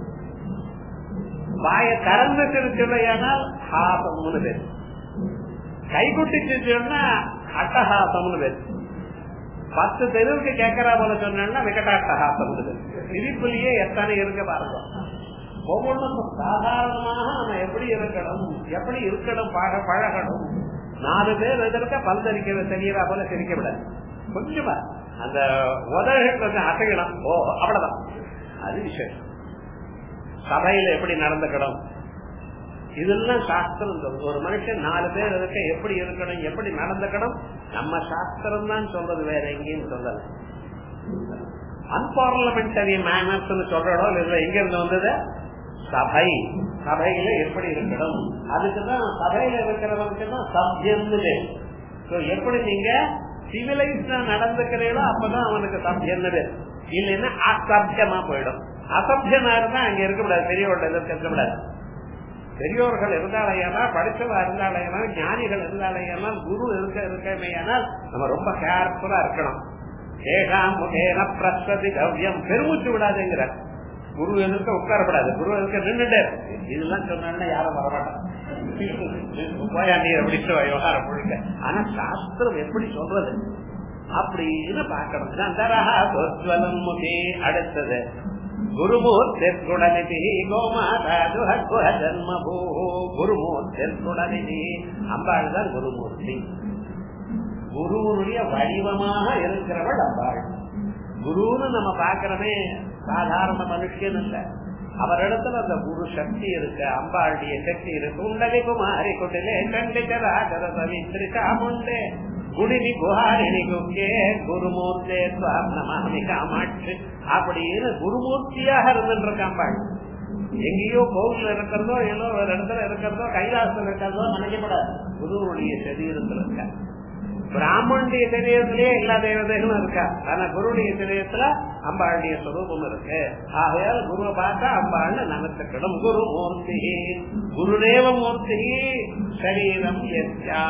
A: வாய திறந்து சிரிச்சதையானால் ஹாசம்னு பேர் கைகுட்டி சிரிச்சோம்னா அட்டஹாசம்னு பேர் பத்து தெருவுக்கு கேட்கறா போல சொன்னா விகடாட்டஹாசம்னு பேர் சிரிப்புலயே எத்தனை இருக்க பாருங்க ஒவ்வொன்றுக்கும் சாதாரணமாக நம்ம எப்படி இருக்கணும் எப்படி இருக்கணும் பழ பழகணும் நாலு பேர் எதிர்க்க பல்தரிக்க தெரியறா போல சிரிக்க விடாது கொஞ்சமா அந்த உதவிகள் கொஞ்சம் அசைக்கணும் ஓ அவ்வளவுதான் அது விசேஷம் சபையில எப்படி நடந்துக்கணும் இதெல்லாம் சாஸ்திரம் சொல்றது ஒரு மனுஷன் நாலு பேர் இருக்க எப்படி இருக்கணும் எப்படி நடந்துக்கணும் நம்ம சாஸ்திரம் தான் சொல்றது வேற எங்கேயும் சொல்லல அன்பார்லமெண்டரி மேனர்ஸ் சொல்றோம் எங்க இருந்து வந்தது சபை சபையில எப்படி இருக்கணும் அதுக்குதான் சபையில இருக்கிறவனுக்கு தான் சப்யன்னு எப்படி நீங்க சிவிலைஸ்டா நடந்துக்கிறீங்களோ அப்பதான் அவனுக்கு சப்யன்னு இல்லைன்னா அசப்யமா போயிடும் அசப்யமா இருந்தா அங்க இருக்கக்கூடாது பெரியவர்கள் இருக்கக்கூடாது பெரியோர்கள் இருந்தாலேயானால் படிச்சவா இருந்தாலேயானால் ஞானிகள் இருந்தாலேயானால் குரு இருக்க இருக்கமையானால் நம்ம ரொம்ப கேர்ஃபுல்லா இருக்கணும் ஏகாம் முகேன பிரஸ்வதி கவ்யம் பெருமூச்சு விடாதுங்கிற குரு எதிர்க்க உட்காரப்படாது குரு எதிர்க்க நின்றுட்டே இதெல்லாம் சொன்னா யாரும் வரமாட்டான் போயா நீ எப்படி விவகாரம் முழுக்க ஆனா சாஸ்திரம் எப்படி சொல்றது அப்படின்னு பாக்கணும் தரஹாஸ்வலம் முகி அடுத்தது குருமூர்த்திற்குடனிதி கோமாதா துஹகுஹ ஜன்மபூ குருமூர்த்திற்குடனிதி அம்பாள் தான் குருமூர்த்தி குருவனுடைய வடிவமாக இருக்கிறவள் அம்பாள் குருன்னு நம்ம பாக்கிறோமே சாதாரண மனுஷன் இல்ல அவரிடத்துல அந்த குரு சக்தி இருக்கு அம்பாளுடைய சக்தி இருக்கு உண்டகை குமாரி குட்டிலே கண்டிச்சராகர சவித்ரி காமுண்டே குடினி குஹாரிணி குக்கே குருமூர்த்தே நமாமி காமாட்சி அப்படின்னு குருமூர்த்தியாக இருந்துட்டு இருக்க அம்பாள் எங்கேயோ கோவில் இருக்கிறதோ ஏதோ ஒரு இடத்துல இருக்கிறதோ கைலாசம் இருக்கிறதோ நினைக்கப்படாது குருவுடைய சரீரத்தில் இருக்க பிராமணுடைய சரீரத்திலேயே எல்லா தேவதைகளும் இருக்கா ஆனா குருடைய சரீரத்துல அம்பாளுடைய ஸ்வரூபம் இருக்கு ஆகையால் குருவை பார்த்தா அம்பாள்னு நமத்துக்கிடும் குரு மூர்த்தி குருதேவ மூர்த்தி சரீரம் எஸ்யா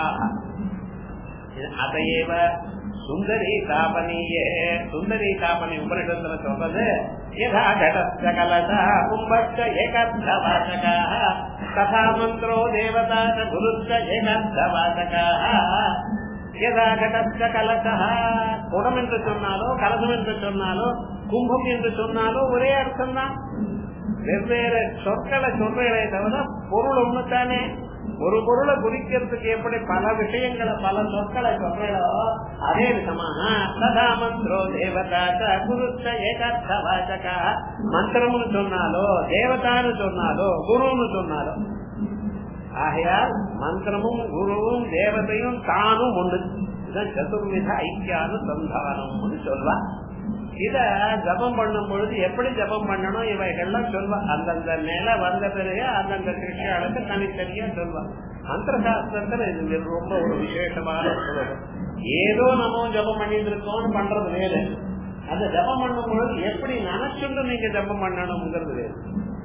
A: அதையேவ சுந்தரி தாபனியே சுந்தரி தாபனி உபரிடத்துல சொல்றது யதா கடஸ்த கலசா கும்பஸ்த ஏகர்த்தவாசகா ததா மந்திரோ தேவதா குருஸ்த ஏகர்த்தவாசகா யதா கடஸ்த கலசா குடம் என்று சொன்னாலோ கலசம் என்று சொன்னாலோ கும்பம் என்று சொன்னாலோ ஒரே அர்த்தம் தான் வெவ்வேறு சொற்களை சொல்றே தவிர பொருள் ஒண்ணுதானே ஒரு பொருளை குறிக்கிறதுக்கு எப்படி பல விஷயங்களை பல சொற்களை சொல்றோ அதே விதமாக சதா மந்திரோ தேவதாச்ச குருச்ச ஏகார்த்த வாசகா மந்திரம்னு சொன்னாலோ தேவதான்னு சொன்னாலோ குருன்னு சொன்னாலோ ஆகையால் மந்திரமும் குருவும் தேவதையும் தானும் ஒண்ணு இதான் சதுர்வித ஐக்கியானு சந்தானம்னு சொல்வா இத ஜபம் பண்ணும் பொழுது எப்படி ஜபம் பண்ணணும் இவைகள்லாம் சொல்வா அந்தந்த நிலை வந்த பிறகு அந்தந்த சிருஷ்டியாளுக்கு தனித்தனியா சொல்வா மந்திர சாஸ்திரத்துல இது ரொம்ப ஒரு விசேஷமான ஸ்லோகம் ஏதோ நம்ம ஜபம் பண்ணிட்டு இருக்கோம்னு பண்றது வேறு அந்த ஜபம் பண்ணும் பொழுது எப்படி நினைச்சுட்டு நீங்க ஜபம் பண்ணணுங்கிறது வேறு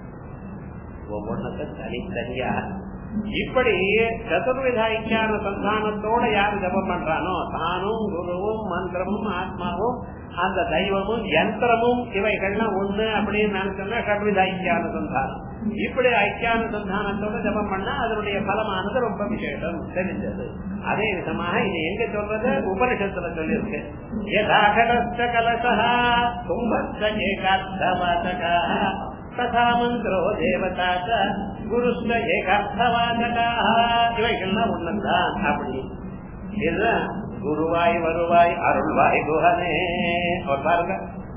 A: ஒவ்வொன்றுக்கு தனித்தனியா இப்படி சதுர்வித ஐக்கியான சந்தானத்தோட யாரு ஜபம் பண்றானோ தானும் குருவும் மந்திரமும் ஆத்மாவும் அந்த தெய்வமும் யந்திரமும் இவைகள்லாம் ஒண்ணு அப்படின்னு நினைச்சோம்னா சர்வித ஐக்கியான சந்தானம் இப்படி ஐக்கியான சந்தானத்தோட ஜபம் பண்ணா அதனுடைய பலமானது ரொம்ப விசேஷம் தெரிஞ்சது அதே விதமாக இது எங்க சொல்றது உபனிஷத்துல சொல்லியிருக்கு யதாகடஸ்த கலசா கும்பஸ்த ஏகார்த்தவாசகா ததா மந்திரோ தேவதா குருஸ்த ஏகார்த்தவாசகா இவைகள்லாம் ஒண்ணுதான் அப்படி இதுதான் குருவாய் வருவாய் அருள்வாய் குஹனே அவர் பாருங்க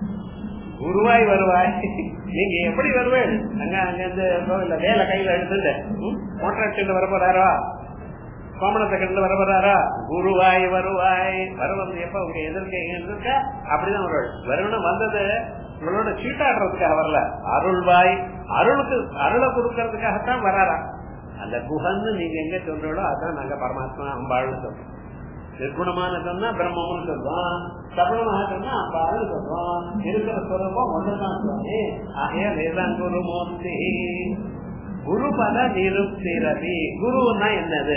A: குருவாய் வருவாய் நீங்க எப்படி வருவேன் அங்க அங்க இருந்து கோவில்ல வேலை கையில எடுத்துட்டு மோட்டார் வர போறாரா கோமணத்தை கண்டு வர போறாரா குருவாய் வருவாய் வருவது எப்ப உங்க எதிர்க்க எதிர்க்க அப்படிதான் வருவாள் வருவனும் வந்தது உங்களோட சீட்டாடுறதுக்காக வரல அருள்வாய் அருளுக்கு அருளை கொடுக்கறதுக்காகத்தான் வராரா அந்த குஹன்னு நீங்க எங்க சொல்றீங்களோ அதான் நாங்க பரமாத்மா அம்பாள்னு சொல்றோம் நிர்குணமான சொன்னா பிரம்மம்னு சொல்றோம் சபலமாக சொன்னா அம்பாள்னு சொல்றோம் இருக்கிற ஸ்வரூபம் ஒன்றுதான் சுவாமி ஆகையா வேதான் குரு மோந்தி குரு பத நிருப்திரவி குருன்னா என்னது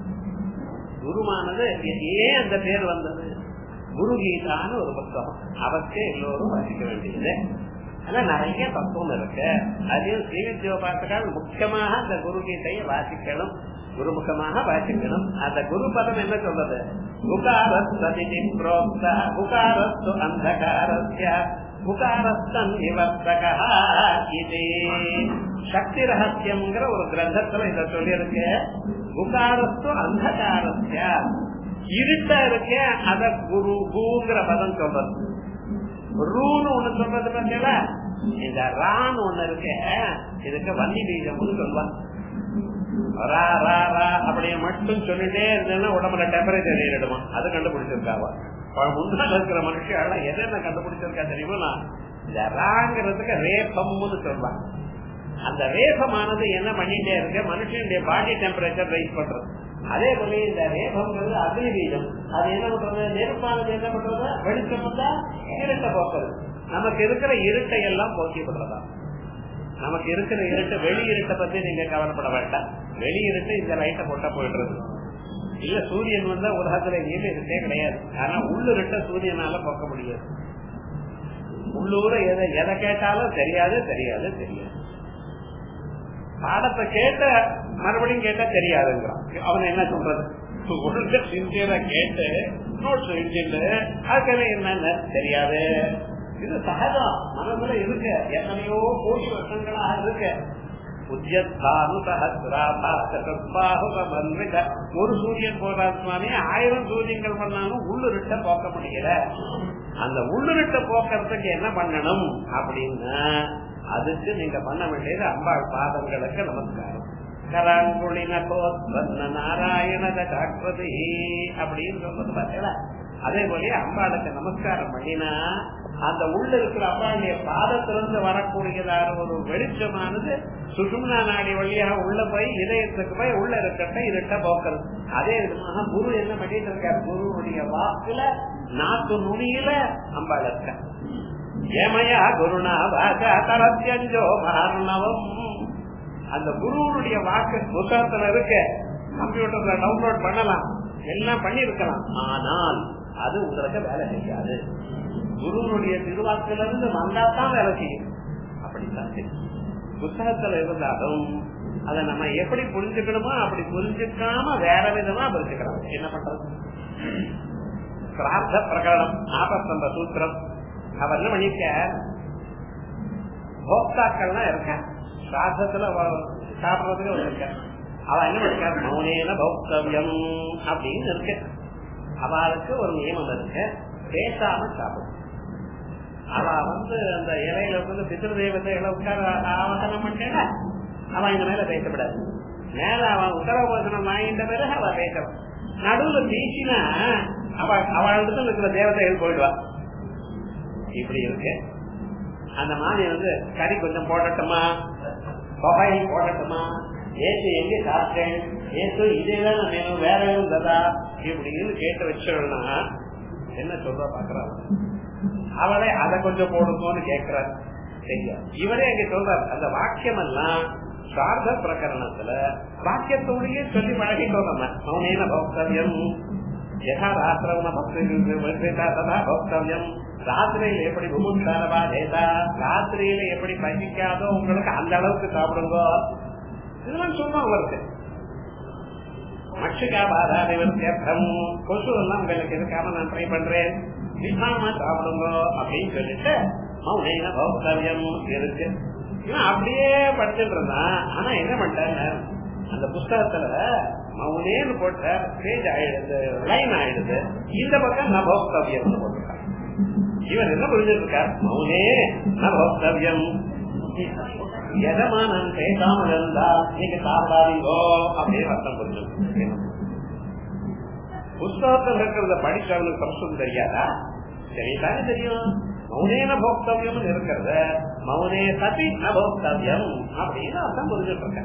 A: குருமானது ஏன் அந்த பேர் வந்தது குரு கீதான்னு ஒரு புத்தகம் அவற்றை எல்லோரும் வாசிக்க வேண்டியது ஆனா நிறைய தத்துவம் இருக்கு அதையும் ஸ்ரீவித்யோபாசகால் முக்கியமாக அந்த குரு கீதையை வாசிக்கணும் குருமுகமாக வாசிக்கணும் அந்த குரு பதம் என்ன சொல்றது புகாரஸ்தி புரோக்த புகாரஸ்து அந்தகாரஸ்ய புகாரஸ்தன் நிவர்த்தகா இது சக்தி ரகசியம்ங்கிற ஒரு கிரந்தத்துல இத சொல்லியிருக்கு புகாரஸ்து அந்தகாரஸ்ய இருட்டா இருக்க அத குரு குங்கிற பதம் சொல்றது ரூன்னு ஒண்ணு சொல்றது பார்த்தீங்களா இந்த ரான்னு ஒண்ணு இருக்கு இதுக்கு வன்னி பீஜம்னு சொல்லுவாங்க ரா ரா ரா அப்படியே மட்டும் சொல்லிட்டே இருந்தேன்னா உடம்புல டெம்பரேச்சர் ஏறிடுமா அது கண்டுபிடிச்சிருக்காவா முன்னாள் இருக்கிற மனுஷன் எதென்ன கண்டுபிடிச்சிருக்கா தெரியுமா இந்த ராங்கிறதுக்கு ரேபம்னு சொல்லுவாங்க அந்த ரேபமானது என்ன பண்ணிட்டே இருக்கு மனுஷனுடைய பாடி டெம்பரேச்சர் ரைஸ் பண்றது அதே போல இந்த ரேபம்ங்கிறது அக்னி பீஜம் அது என்ன பண்றது நெருப்பானது என்ன பண்றது வெளிச்சம் வந்தா இருட்ட போக்குறது நமக்கு இருக்கிற இருட்டை எல்லாம் போக்கி விடுறதா நமக்கு இருக்கிற இருட்டு வெளி இருட்டை பத்தி நீங்க கவலைப்பட வேண்டாம் வெளி இருட்டு இந்த லைட்டை போட்டா போயிடுறது இல்ல சூரியன் வந்தா உலகத்துல எங்கேயுமே இருட்டே கிடையாது ஆனா உள்ளுருட்ட சூரியனால போக்க முடியாது உள்ளூர எதை எதை கேட்டாலும் தெரியாது தெரியாது தெரியாது பாடத்தை கேட்ட மறுபடியும் கேட்டா தெரியாதுங்கிறான் அவன் என்ன சொல்றது ஒழுங்க சின்சியரா கேட்டு நோட்ஸ் எழுதிட்டு அதுக்கு என்னன்னு தெரியாது இது சகஜம் மனசுல இருக்கு எத்தனையோ கோடி வருஷங்களா இருக்கு ஒரு சூரியன் போடுறாரு சுவாமி ஆயிரம் சூரியங்கள் பண்ணாலும் உள்ளுருட்ட போக்க முடியல அந்த உள்ளுருட்ட போக்குறதுக்கு என்ன பண்ணணும் அப்படின்னா அதுக்கு நீங்க பண்ண வேண்டியது அம்பாள் பாதங்களுக்கு நமஸ்காரம் கராங்குளின கோஸ்வர்ண நாராயணத காட்டுறது அப்படின்னு சொல்றது பார்த்தீங்களா அதே போல அம்பாளுக்கு நமஸ்காரம் பண்ணினா அந்த உள்ள இருக்கிற அம்பாளுடைய பாதத்திலிருந்து வரக்கூடியதான ஒரு வெளிச்சமானது சுஷும்னா நாடி வழியாக உள்ள போய் இதயத்துக்கு போய் உள்ள இருக்கட்ட இருட்ட போக்குறது அதே விதமாக குரு என்ன பண்ணிட்டு இருக்கார் குருவுடைய வாக்குல நாக்கு நுனியில அம்பாள் இருக்க ஏமையா குருணா வாசா தரத்தியஞ்சோ மாரணவம் அந்த குருவனுடைய வாக்கு புத்தகத்துல இருக்க கம்ப்யூட்டர்ல டவுன்லோட் பண்ணலாம் எல்லாம் பண்ணி இருக்கலாம் ஆனால் அது உங்களுக்கு வேலை செய்யாது குருவனுடைய திருவாக்குல இருந்து வந்தா தான் வேலை செய்யும் அப்படித்தான் புத்தகத்துல இருந்தாலும் அதை நம்ம எப்படி புரிஞ்சுக்கணுமோ அப்படி புரிஞ்சுக்காம வேற விதமா புரிஞ்சுக்கலாம் என்ன பண்றது பிரார்த்த பிரகடனம் ஆபத்தம்ப சூத்திரம் அவர் என்ன பண்ணிருக்க போக்தாக்கள்லாம் இருக்க சாதத்துல சாப்பிடுறதுக்கு அவர் இருக்கார் அவ என்ன பண்ணிருக்கார் மௌனேன பௌத்தவியம் அப்படின்னு இருக்கு அவளுக்கு ஒரு நியமம் இருக்கு பேசாம சாப்பிடும் அவ வந்து அந்த இலையில வந்து பித்திரு தெய்வத்தை உட்கார ஆவசனம் பண்ணா அவன் இந்த மேல பேசப்படாது மேல அவன் உத்தரவோசனம் வாங்கிட்ட பிறகு அவ பேசலாம் நடுவுல பேசினா அவ அவளுக்கு இருக்கிற தேவதைகள் போயிடுவா இப்படி இருக்கு அந்த மாதிரி வந்து கறி கொஞ்சம் போடட்டுமா தொகை போடட்டுமா ஏசு எங்க சாப்பிட்டேன் ஏசு இதேதான் வேணும் வேற எதுவும் ததா இப்படின்னு கேட்டு வச்சிடணும்னா என்ன சொல்ற பாக்குறான் அவளே அதை கொஞ்சம் போடுங்கன்னு கேட்கிறார் சரியா இவரே அங்க சொல்றார் அந்த வாக்கியம் எல்லாம் சார்த பிரகரணத்துல வாக்கியத்தோடயே சொல்லி பழகிட்டோம் நம்ம மௌனேன பௌத்தவியம் யதா ராத்திரவன பக்தா ததா பௌத்தவியம் ராத்திரியில எப்படி முமுத்தாரவா தேதா ராத்திரியில எப்படி பசிக்காதோ உங்களுக்கு அந்த அளவுக்கு சாப்பிடுங்க இதெல்லாம் சொல்றோம் அவருக்கு மட்சிகா பாதாதிவர்த்தியம் கொசு எல்லாம் உங்களுக்கு இருக்காம நான் ட்ரை பண்றேன் நிதானமா சாப்பிடுங்க அப்படின்னு சொல்லிட்டு மௌன பௌத்தவியம் இருக்கு இவன் அப்படியே படிச்சுட்டு இருந்தான் ஆனா என்ன பண்ணிட்டாங்க அந்த புஸ்தகத்துல மௌனேன்னு போட்ட பேஜ் ஆயிடுது லைன் ஆயிடுது இந்த பக்கம் நபோக்தவியம் போட்டிருக்கான் இவன் என்ன புரிஞ்சிட்டு இருக்கார் மௌனே நபோக்தவியம் எதமானன் பேசாமல் இருந்தா நீங்க சாப்பிடாதீங்கோ அப்படின்னு அர்த்தம் புரிஞ்சிருக்கு புஸ்தகத்தில் இருக்கிறத படிச்சவனுக்கு சம்ஸ்கிருதம் தெரியாதா சரிதானே தெரியும் மௌனேன போக்தவியம் இருக்கிறத மௌனே சதி நபோக்தவியம் அப்படின்னு அர்த்தம் புரிஞ்சுட்டு இருக்க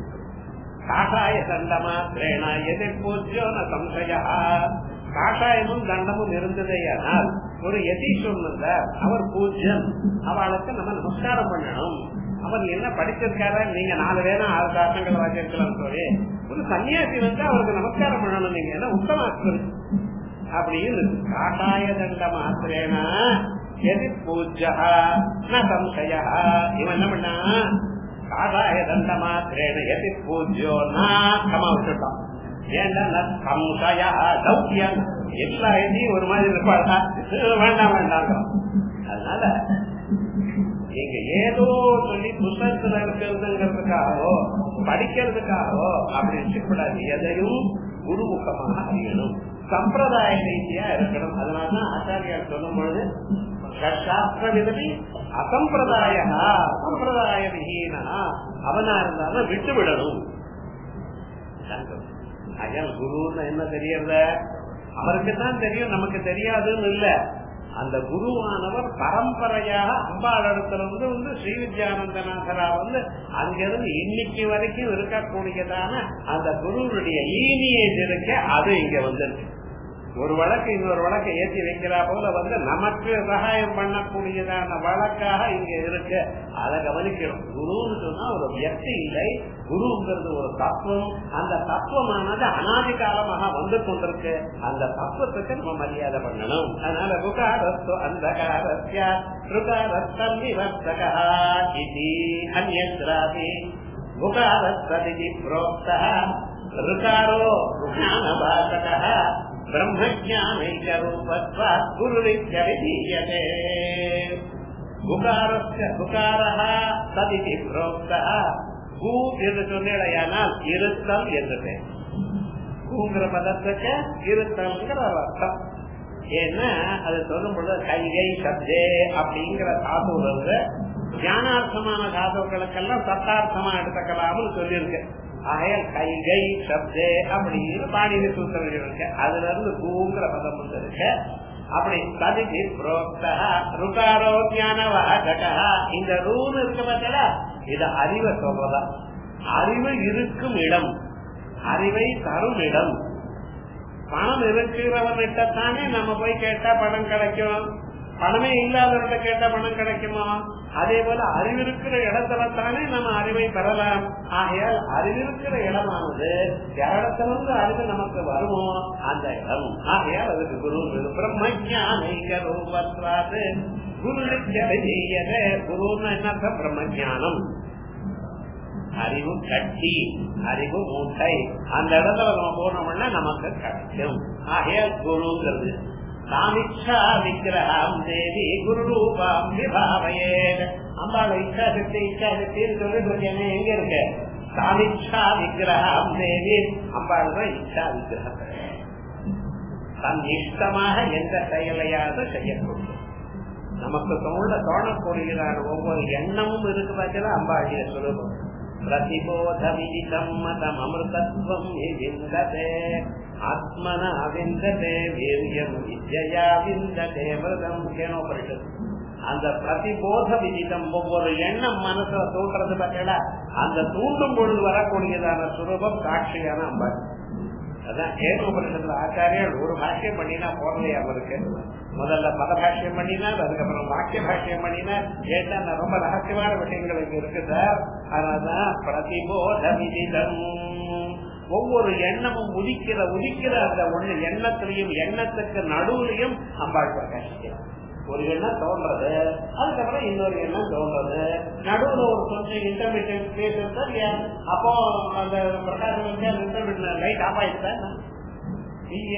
A: காஷாய தண்டமாத்திரேனா எதிர் பூஜ்யோ ந சம்சயா காஷாயமும் தண்டமும் இருந்ததேயானால் ஒரு எதீஸ்வரன் இருந்தார் அவர் பூஜ்யம் அவளுக்கு நம்ம நமஸ்காரம் பண்ணணும் அவர் என்ன படிச்சிருக்காரு நீங்க நாலு பேரும் ஆறு தாசங்கள் வாங்கிருக்கலாம் சொல்லி ஒரு சன்னியாசி வந்து அவருக்கு நமஸ்காரம் பண்ணணும் நீங்க என்ன உத்தமாஸ்திரம் அப்படின்னு காட்டாய தண்ட மாத்திரேனா எதி பூஜா ந சம்சய இவன் என்ன பண்ணா காட்டாய தண்ட மாத்திரேன எதி பூஜ்யோ நான் கமா விட்டுட்டான் ஏன்னா சம்சய தௌத்தியம் எல்லா இதையும் ஒரு மாதிரி இருப்பாடா வேண்டாம் வேண்டாம் அதனால நீங்க ஏதோ சொல்லி புத்தகத்துல இருக்கிறதுங்கிறதுக்காகவோ படிக்கிறதுக்காகவோ அப்படி வச்சுக்கூடாது எதையும் குருமுகமாக அறியணும் சம்பிரதாய ரீதியா இருக்கணும் அதனாலதான் ஆச்சாரியார் சொல்லும் பொழுது சாஸ்திர விதவி அசம்பிரதாய சம்பிரதாய விஹீனா அவனா இருந்தாலும் விட்டு விடணும் ஐயா குருன்னு என்ன தெரியறத அவருக்கு தான் தெரியும் நமக்கு தெரியாதுன்னு இல்ல அந்த குருவானவர் பரம்பரையாக அம்பாள் இடத்துல வந்து வந்து ஸ்ரீ வித்யானந்தநாதரா வந்து அங்கிருந்து இன்னைக்கு வரைக்கும் இருக்கக்கூடியதான அந்த குருவுடைய லீனியேஜ் இருக்க அது இங்க வந்துருக்கு ஒரு வழக்கு இன்னொரு வழக்கை ஏற்றி வைக்கிறா போல வந்து நமக்கு சகாயம் பண்ணக்கூடியதான வழக்காக இங்க இருக்கு அதை கவனிக்கணும் குருன்னு சொன்னா ஒரு வியக்தி இல்லை குருங்கிறது ஒரு தத்துவம் அந்த தத்துவமானது அனாதி காலமாக வந்து கொண்டிருக்கு அந்த தத்துவத்துக்கு நம்ம மரியாதை பண்ணணும் அதனால ருகாரஸ்து அந்த காரஸ்ய ருகாரஸ்தம் விவர்த்தகா இது அந்யத்ராபி ருகாரஸ்தி புரோக்தா ருகாரோ ஞானபாசகः ब्रह्मज्ञानैकरूपत्वात् गुरुरित्यभिधीयते गुकारस्य गुकारः तदिति प्रोक्तः கு என்று சொன்னேடையானால் இருத்தல் என்று பேர் கூங்கிற பதத்துக்கு இருத்தல்ங்கிற ஒரு அர்த்தம் ஏன்னா அது சொல்லும் பொழுது கைகை சப்தே அப்படிங்கிற தாத்துவ இருந்து ஞானார்த்தமான தாத்துக்களுக்கெல்லாம் சத்தார்த்தமா எடுத்துக்கலாம்னு சொல்லியிருக்கு ஆகையால் கைகை சப்தே அப்படின்னு பாணினி சூத்திரம் இருக்கு அதுல இருந்து பூங்கிற பதம் வந்து இருக்கு அப்படி சதிக்கு புரோக்தா ருகாரோ ஞானவாகா இந்த ரூன்னு இருக்கு பார்த்தா இது அறிவை சொல்றதா அறிவு இருக்கும் இடம் அறிவை தரும் இடம் பணம் இருக்கிறவர்கிட்டத்தானே நம்ம போய் கேட்டா பணம் கிடைக்கும் பணமே இல்லாதவர்கிட்ட கேட்டா பணம் கிடைக்குமா அதே போல அறிவிருக்கிற இடத்துல தானே நம்ம அறிவை பெறலாம் ஆகையால் அறிவிருக்கிற இடமானது இடத்திலிருந்து அறிவு நமக்கு வருமோ அந்த இடம் ஆகையால் அதுக்கு குரு பிரம்மஜானிக ரூபத்வாது குரு குருன்னு என்ன பிரம்மஜானம் அறிவு கட்டி அறிவு மூட்டை அந்த இடத்துல நம்ம போனோம்னா நமக்கு கிடைக்கும் ஆகையால் குருங்கிறது சாமிச்சா விக்கிரகம் தேவி குரு ரூபாம் விபாவையே அம்பாள இச்சா சக்தி இச்சா சக்தின்னு சொல்லிட்டு இருக்கேன் எங்க இருக்கு தாமிச்சா விக்கிரகம் தேவி அம்பாள் தான் இச்சா விக்கிரகம் தன் இஷ்டமாக எந்த செயலையாவது செய்யக்கூடிய நமக்கு தோண தோணக்கூடியதான ஒவ்வொரு எண்ணமும் இருக்கு பார்த்தா அம்பாளுடைய சுரூபம் பிரதிபோத விதிதம் மதம் அமிர்தத்வம் விந்ததே ஆத்மன விந்ததே வீரியம் வித்யா விந்ததே மிருதம் கேனோபரிஷத் அந்த பிரதிபோத விதிதம் ஒவ்வொரு எண்ணம் மனசுல தோன்றது பார்த்தா அந்த தூண்டும் பொழுது வரக்கூடியதான சுரூபம் சாட்சியான அம்பாள் அதான் கேனோபரிஷத்துல ஆச்சாரியர் ஒரு பாஷ்யம் பண்ணினா போடலையா அவருக்கு முதல்ல பத பாஷ்யம் பண்ணினார் அதுக்கப்புறம் வாக்கிய பாஷ்யம் பண்ணினார் ஏட்டா ரொம்ப ரகசியமான விஷயங்கள் இங்க இருக்கு சார் அதனாலதான் பிரதிபோத விதிதம் ஒவ்வொரு எண்ணமும் உதிக்கிற உதிக்கிற அந்த ஒண்ணு எண்ணத்திலையும் எண்ணத்துக்கு நடுவுலையும் அம்பாள் பிரகாசிக்கிறார் ஒரு எண்ணம் தோன்றது அதுக்கப்புறம் இன்னொரு எண்ணம் தோன்றது நடுவுல ஒரு கொஞ்சம் இன்டர்மீடியட் ஸ்பேஸ் இருந்தா இல்லையா அப்போ அந்த பிரகாசம் வந்து அந்த இன்டர்மீடியட் லைட் ஆஃப் ஆயிடுச்சா இல்லையே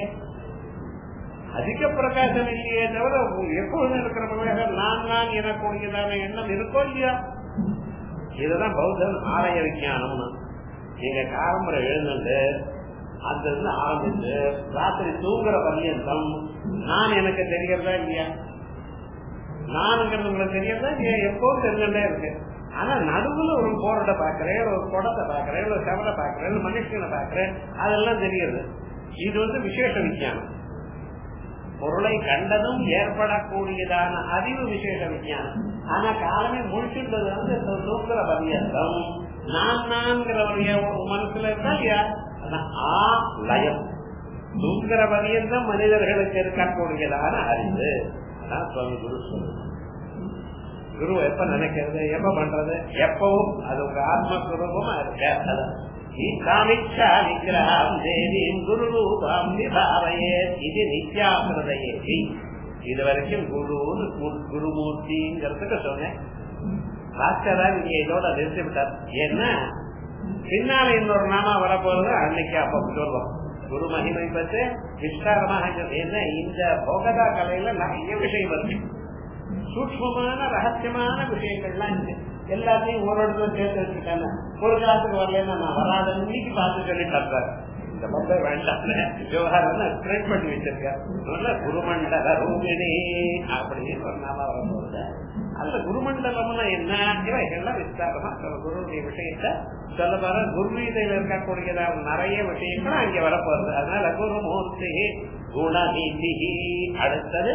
A: அதிக பிரகாசம் இல்லையே தவிர எப்பொழுதும் இருக்கிற பிரகாசம் நான் நான் எனக்கூடியதான எண்ணம் இருக்கோ இல்லையா இதுதான் பௌத்தன் ஆலய விஞ்ஞானம்னு நீங்க காலம்பரை எழுந்துட்டு அந்த இதுல ஆரம்பிச்சு ராத்திரி தூங்குற பர்யந்தம் நான் எனக்கு தெரியறதா இல்லையா நானுங்கிறது உங்களுக்கு தெரியறதா இல்லையா எப்போதும் தெரிஞ்சுட்டே இருக்கு ஆனா நடுவுல ஒரு போர்டை பாக்குறேன் ஒரு குடத்தை பாக்குறேன் ஒரு செவலை பாக்குறேன் மனுஷனை பாக்குறேன் அதெல்லாம் தெரியுது இது வந்து விசேஷ விஞ்ஞானம் பொருளை கண்டதும் ஏற்படக்கூடியதான அறிவு விசேஷ விஞ்ஞானம் ஆனா காலமே முடிச்சுன்றது வந்து தூங்குற பரியந்தம் நான் நான்கிறவரைய மனசுல இருக்கா இல்லையா அதான் ஆ லயம் தூங்குற பரியந்தம் மனிதர்களுக்கு இருக்கக்கூடியதான அறிவு அதான் சுவாமி குரு சொல்லுங்க குரு எப்ப நினைக்கிறது எப்ப பண்றது எப்பவும் அது உங்க ஆத்மஸ்வரூபமா இருக்க அதான் காமிச்சா விக்கிரகம் தேவியும் குரு ரூபம் விபாவையே இது நித்யாசிரதையே இது வரைக்கும் குருன்னு குருமூர்த்திங்கிறதுக்கு சொன்னேன் பாஸ்கரா நீங்க இதோட நிறுத்தி விட்டார் ஏன்னா பின்னால இன்னொரு நாமா வரப்போறது அன்னைக்கு அப்ப சொல்லுவோம் குரு மகிமை பற்றி விஸ்தாரமாக என்ன இந்த போகதா கலையில நிறைய விஷயம் இருக்கு சூக்மமான ரகசியமான விஷயங்கள்லாம் இருக்கு எல்லாத்தையும் ஒரு இடத்துல சேர்த்து வச்சுட்டாங்க ஒரு காலத்துக்கு வரலன்னா நான் வராத இன்னைக்கு பார்த்து சொல்லிட்டு இந்த பக்கம் வேண்டாம் விவகாரம் ஸ்ப்ரெட் பண்ணி வச்சிருக்கேன் குருமண்டல ரூபிணி அப்படின்னு ஒரு நாம வரப்போகுது அந்த குருமண்டலம்னா என்ன இவைகள்லாம் விஸ்தாரமா குருடைய விஷயத்த சொல்ல போற குருவீதையில இருக்கக்கூடியதான நிறைய விஷயங்கள் அங்க வரப்போறது அதனால குருமூர்த்தி குணநீதி அடுத்தது